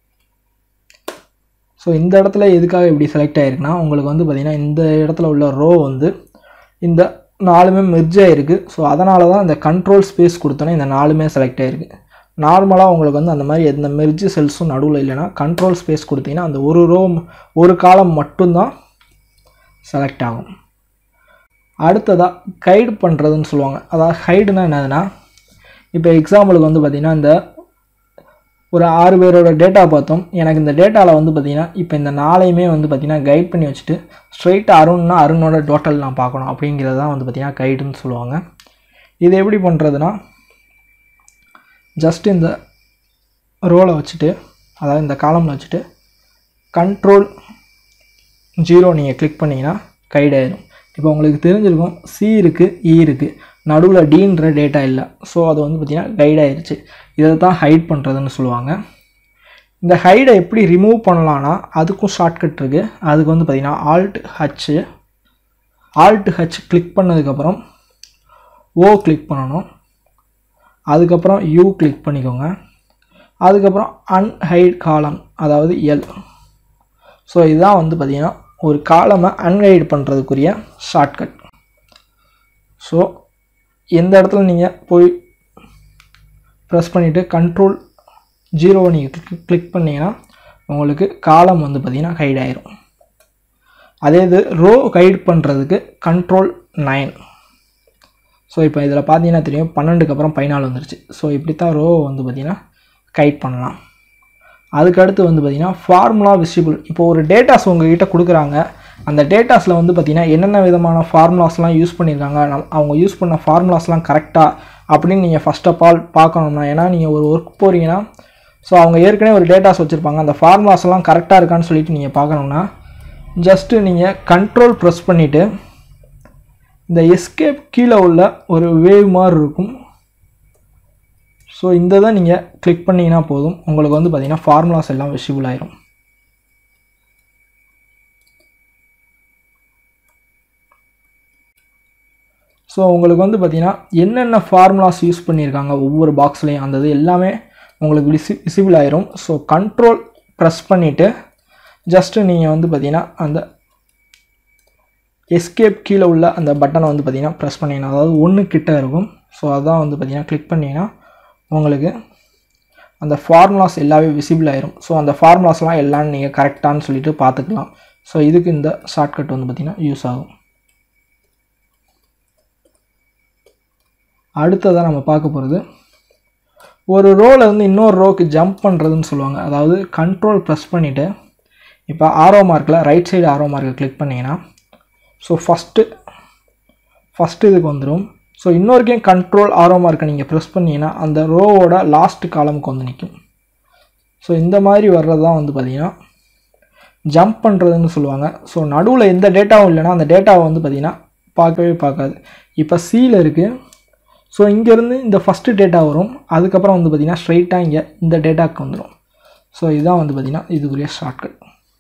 ஸோ இந்த இடத்துல எதுக்காக இப்படி செலக்ட் ஆகிருக்குன்னா உங்களுக்கு வந்து பார்த்திங்கன்னா இந்த இடத்துல உள்ள ரோ வந்து இந்த நாலுமே மெர்ஜ் ஆகிருக்கு ஸோ அதனால தான் இந்த கண்ட்ரோல் ஸ்பேஸ் கொடுத்தோன்னே இந்த நாலுமே செலக்ட் ஆகிருக்கு நார்மலாக உங்களுக்கு வந்து அந்த மாதிரி எந்த மெர்ஜ் செல்ஸும் நடுவில் இல்லைன்னா கண்ட்ரோல் ஸ்பேஸ் கொடுத்தீங்கன்னா அந்த ஒரு ரோ ஒரு காலம் மட்டும்தான் செலக்ட் ஆகும் அடுத்ததாக கைடு பண்ணுறதுன்னு சொல்லுவாங்க அதாவது ஹைடுனா என்னதுன்னா இப்போ எக்ஸாம்பிளுக்கு வந்து பார்த்திங்கன்னா இந்த ஒரு ஆறு பேரோட டேட்டா பார்த்தோம் எனக்கு இந்த டேட்டாவில் வந்து பார்த்திங்கன்னா இப்போ இந்த நாளையுமே வந்து பார்த்திங்கன்னா கைட் பண்ணி வச்சுட்டு ஸ்ட்ரைட் அருண்னா அருணோட டோட்டல் நான் பார்க்கணும் அப்படிங்கிறது தான் வந்து பார்த்திங்கன்னா கைடுன்னு சொல்லுவாங்க இது எப்படி பண்ணுறதுனா ஜஸ்ட் இந்த ரோலை வச்சுட்டு அதாவது இந்த காலமில் வச்சுட்டு கண்ட்ரோல் ஜீரோ நீங்கள் கிளிக் பண்ணிங்கன்னா கைட் ஆயிடும் இப்போ உங்களுக்கு தெரிஞ்சிருக்கும் சி இருக்குது இ இருக்குது நடுவில் டீன்ற டேட்டா இல்லை ஸோ அது வந்து பார்த்திங்கன்னா கைட் ஆயிருச்சு இதை தான் ஹைட் பண்ணுறதுன்னு சொல்லுவாங்க இந்த ஹைடை எப்படி ரிமூவ் பண்ணலான்னா அதுக்கும் ஷார்ட்கட் இருக்குது அதுக்கு வந்து பார்த்திங்கன்னா alt H alt H click பண்ணதுக்கப்புறம் ஓ கிளிக் பண்ணணும் அதுக்கப்புறம் யூ கிளிக் பண்ணிக்கோங்க அதுக்கப்புறம் அன்ஹைட் காலம் அதாவது எல் ஸோ இதுதான் வந்து பார்த்திங்கன்னா ஒரு காலமை அன்ஹைட் பண்ணுறதுக்குரிய ஷார்ட்கட் ஸோ எந்த இடத்துல நீங்கள் போய் ப்ரெஸ் பண்ணிவிட்டு கண்ட்ரோல் ஜீரோவை நீங்கள் கிளிக் கிளிக் பண்ணிங்கன்னா உங்களுக்கு காலம் வந்து பார்த்திங்கன்னா ஹைட் ஆயிரும் அதே இது ரோ கைட் பண்ணுறதுக்கு கண்ட்ரோல் நைன் ஸோ இப்போ இதில் பார்த்தீங்கன்னா தெரியும் பன்னெண்டுக்கு அப்புறம் பதினாலு வந்துருச்சு ஸோ இப்படி தான் ரோ வந்து பார்த்திங்கன்னா கைட் பண்ணலாம் அதுக்கடுத்து வந்து பார்த்திங்கன்னா ஃபார்முலா விசிபிள் இப்போ ஒரு டேட்டாஸ் உங்ககிட்ட கொடுக்குறாங்க அந்த டேட்டாஸில் வந்து பார்த்திங்கன்னா என்னென்ன விதமான ஃபார்முலாஸ்லாம் யூஸ் பண்ணியிருக்காங்க நம் அவங்க யூஸ் பண்ண ஃபார்முலாஸ்லாம் கரெக்டாக அப்படின்னு நீங்கள் ஃபஸ்ட் ஆஃப் ஆல் பார்க்கணும்னா ஏன்னா நீங்கள் ஒரு ஒர்க் போகிறீங்கன்னா ஸோ அவங்க ஏற்கனவே ஒரு டேட்டாஸ் வச்சுருப்பாங்க அந்த ஃபார்முலாஸ் எல்லாம் கரெக்டாக இருக்கான்னு சொல்லிட்டு நீங்கள் பார்க்கணுன்னா ஜஸ்ட்டு நீங்கள் கண்ட்ரோல் ப்ரெஸ் பண்ணிவிட்டு இந்த எஸ்கேப் கீழே உள்ள ஒரு வேவ் மாதிரி இருக்கும் ஸோ இந்த தான் நீங்கள் கிளிக் பண்ணிங்கன்னா போதும் உங்களுக்கு வந்து பார்த்தீங்கன்னா ஃபார்முலாஸ் எல்லாம் விசிபிள் ஆயிரும் ஸோ உங்களுக்கு வந்து பார்த்தீங்கன்னா என்னென்ன ஃபார்முலாஸ் யூஸ் பண்ணியிருக்காங்க ஒவ்வொரு பாக்ஸ்லேயும் அந்த இது எல்லாமே உங்களுக்கு விசி விசிபிள் ஆயிரும் ஸோ கண்ட்ரோல் ப்ரெஸ் பண்ணிவிட்டு ஜஸ்ட்டு நீங்கள் வந்து பார்த்தீங்கன்னா அந்த எஸ்கேப் கீழே உள்ள அந்த பட்டனை வந்து பார்த்தீங்கன்னா ப்ரெஸ் பண்ணிங்கன்னா அதாவது ஒன்று கிட்ட இருக்கும் ஸோ அதான் வந்து பார்த்தீங்கன்னா கிளிக் பண்ணிங்கன்னா உங்களுக்கு அந்த ஃபார்முலாஸ் எல்லாமே விசிபிள் ஆயிரும் ஸோ அந்த ஃபார்முலாஸ்லாம் எல்லாம் நீங்கள் கரெக்டானு சொல்லிட்டு பார்த்துக்கலாம் ஸோ இதுக்கு இந்த ஷார்ட்கட் வந்து பார்த்திங்கன்னா யூஸ் ஆகும் அடுத்ததாக நம்ம பார்க்க போகிறது ஒரு ரோவில் இருந்து இன்னொரு ரோக்கு ஜம்ப் பண்ணுறதுன்னு சொல்லுவாங்க அதாவது கண்ட்ரோல் ப்ரெஸ் பண்ணிவிட்டு இப்போ ஆரோ மார்க்கில் ரைட் சைடு ஆரோ மார்க்கை கிளிக் பண்ணிங்கன்னா ஸோ ஃபஸ்ட்டு ஃபஸ்ட்டு இதுக்கு வந்துடும் ஸோ இன்னொருக்கையும் கண்ட்ரோல் ஆரோ மார்க்கை நீங்கள் ப்ரெஸ் பண்ணிங்கன்னா அந்த ரோவோட லாஸ்ட் காலமுக்கு வந்து நிற்கும் ஸோ இந்த மாதிரி வர்றது தான் வந்து பார்த்திங்கன்னா ஜம்ப் பண்ணுறதுன்னு சொல்லுவாங்க ஸோ நடுவில் எந்த டேட்டாவும் இல்லைன்னா அந்த டேட்டாவை வந்து பார்த்திங்கன்னா பார்க்கவே பார்க்காது இப்போ சீல இருக்குது ஸோ இங்கேருந்து இந்த ஃபஸ்ட்டு டேட்டா வரும் அதுக்கப்புறம் வந்து பார்த்திங்கன்னா ஸ்ட்ரைட்டாக இங்கே இந்த டேட்டாவுக்கு வந்துடும் ஸோ இதுதான் வந்து பார்த்திங்கன்னா இதுக்குரிய ஷார்ட்கட்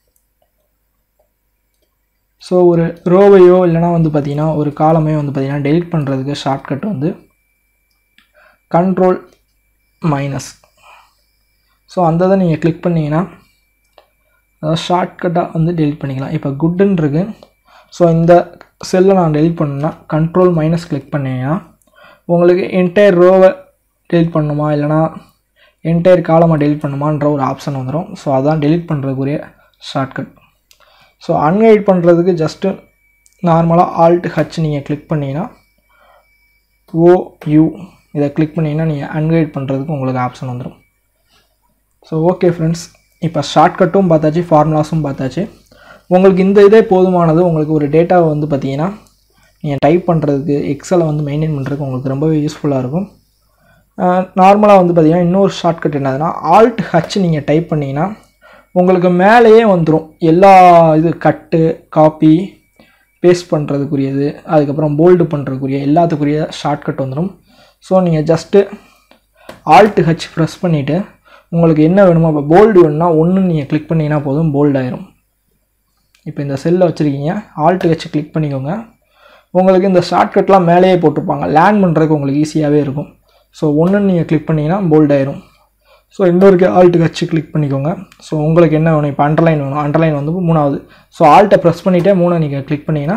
ஸோ ஒரு ரோவையோ இல்லைனா வந்து பார்த்திங்கன்னா ஒரு காலமையோ வந்து பார்த்திங்கன்னா டெலிட் பண்ணுறதுக்கு ஷார்ட்கட் வந்து கண்ட்ரோல் மைனஸ் ஸோ அந்த இதை நீங்கள் கிளிக் பண்ணிங்கன்னா அதாவது ஷார்ட்கட்டாக வந்து டெலிட் பண்ணிக்கலாம் இப்போ குட்டுன்னு இருக்கு ஸோ இந்த செல்லை நான் டெலிட் பண்ணேன்னா கண்ட்ரோல் மைனஸ் கிளிக் பண்ணிங்கன்னா உங்களுக்கு என்டையர் ரோவை டெலிட் பண்ணணுமா இல்லைனா என்டையர் காலமாக டெலிட் பண்ணுமான்ற ஒரு ஆப்ஷன் வந்துடும் ஸோ அதான் டெலிட் பண்ணுறதுக்குரிய ஷார்ட்கட் ஸோ அன்கைட் பண்ணுறதுக்கு ஜஸ்ட்டு நார்மலாக ஆல்ட் ஹச் நீங்கள் கிளிக் பண்ணிங்கன்னா ஓ யூ இதை கிளிக் பண்ணிங்கன்னா நீங்கள் அன்கைட் பண்ணுறதுக்கு உங்களுக்கு ஆப்ஷன் வந்துடும் ஸோ ஓகே ஃப்ரெண்ட்ஸ் இப்போ ஷார்ட்கட்டும் பார்த்தாச்சு ஃபார்முலாஸும் பார்த்தாச்சு உங்களுக்கு இந்த இதே போதுமானது உங்களுக்கு ஒரு டேட்டாவை வந்து பார்த்தீங்கன்னா நீங்கள் டைப் பண்ணுறதுக்கு எக்ஸலை வந்து மெயின்டைன் பண்ணுறதுக்கு உங்களுக்கு ரொம்பவே யூஸ்ஃபுல்லாக இருக்கும் நார்மலாக வந்து பார்த்தீங்கன்னா இன்னொரு ஷார்ட்கட் என்னதுன்னா ஆல்ட் ஹச் நீங்கள் டைப் பண்ணிங்கன்னா உங்களுக்கு மேலேயே வந்துடும் எல்லா இது கட்டு காப்பி பேஸ்ட் பண்ணுறதுக்குரியது அதுக்கப்புறம் போல்டு பண்ணுறதுக்குரிய எல்லாத்துக்குரிய ஷார்ட்கட் வந்துடும் ஸோ நீங்கள் ஜஸ்ட்டு ஆல்ட் ஹச் ப்ரெஸ் பண்ணிவிட்டு உங்களுக்கு என்ன வேணுமோ இப்போ போல்டு வேணும்னா ஒன்று நீங்கள் கிளிக் பண்ணிங்கன்னா போதும் போல்ட் ஆயிரும் இப்போ இந்த செல்லை வச்சுருக்கீங்க ஆல்ட் ஹச் கிளிக் பண்ணிக்கோங்க உங்களுக்கு இந்த ஷார்ட்கட்லாம் மேலேயே போட்டிருப்பாங்க லேண்ட் பண்ணுறதுக்கு உங்களுக்கு ஈஸியாகவே இருக்கும் ஸோ ஒன்று நீங்கள் கிளிக் பண்ணிங்கன்னா போல்ட் ஆயிரும் ஸோ இன்னொருக்கு ஆல்ட்டு வச்சு கிளிக் பண்ணிக்கோங்க ஸோ உங்களுக்கு என்ன வேணும் இப்போ அண்டர்லைன் வேணும் அண்டர்லைன் வந்து மூணாவது ஸோ ஆல்ட்டை ப்ரெஸ் பண்ணிவிட்டே மூணை நீங்கள் கிளிக் பண்ணிங்கன்னா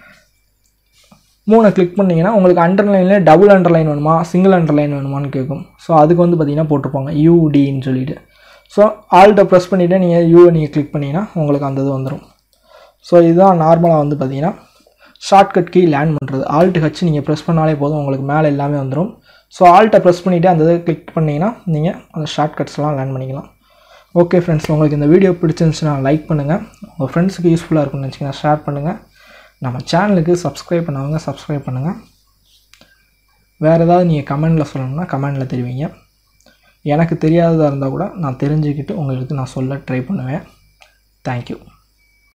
மூணை கிளிக் பண்ணிங்கன்னா உங்களுக்கு அண்டர்லைனில் டபுள் அண்டர்லைன் வேணுமா சிங்கிள் அண்டர்லைன் வேணுமான்னு கேட்கும் ஸோ அதுக்கு வந்து பார்த்தீங்கன்னா போட்டிருப்பாங்க யூடின்னு சொல்லிட்டு ஸோ ஆல்ட்டை ப்ரெஸ் பண்ணிவிட்டு நீங்கள் யூவை நீங்கள் கிளிக் பண்ணிங்கன்னா உங்களுக்கு அந்த இது வந்துடும் ஸோ இதுதான் நார்மலாக வந்து பார்த்தீங்கன்னா ஷார்ட்கட் கீ லேண்ட் பண்ணுறது ஆல்ட்டு ஹச் நீங்கள் ப்ரெஸ் பண்ணாலே போதும் உங்களுக்கு மேலே எல்லாமே வந்துடும் ஸோ ஆல்ட்டை ப்ரெஸ் பண்ணிவிட்டு அந்த இதை கிளிக் பண்ணிங்கன்னா நீங்கள் அந்த ஷார்ட்கட்ஸ்லாம் லேர்ன் பண்ணிக்கலாம் ஓகே ஃப்ரெண்ட்ஸ் உங்களுக்கு இந்த வீடியோ பிடிச்சிருந்துச்சுன்னா லைக் பண்ணுங்கள் உங்கள் ஃப்ரெண்ட்ஸுக்கு யூஸ்ஃபுல்லாக இருக்கும்னு நினச்சிங்கன்னா ஷேர் பண்ணுங்கள் நம்ம சேனலுக்கு சப்ஸ்கிரைப் பண்ணவங்க சப்ஸ்கிரைப் பண்ணுங்கள் வேறு ஏதாவது நீங்கள் கமெண்டில் சொல்லணும்னா கமெண்டில் தெரிவிங்க எனக்கு தெரியாததாக இருந்தால் கூட நான் தெரிஞ்சுக்கிட்டு உங்களுக்கு நான் சொல்ல ட்ரை பண்ணுவேன் தேங்க்யூ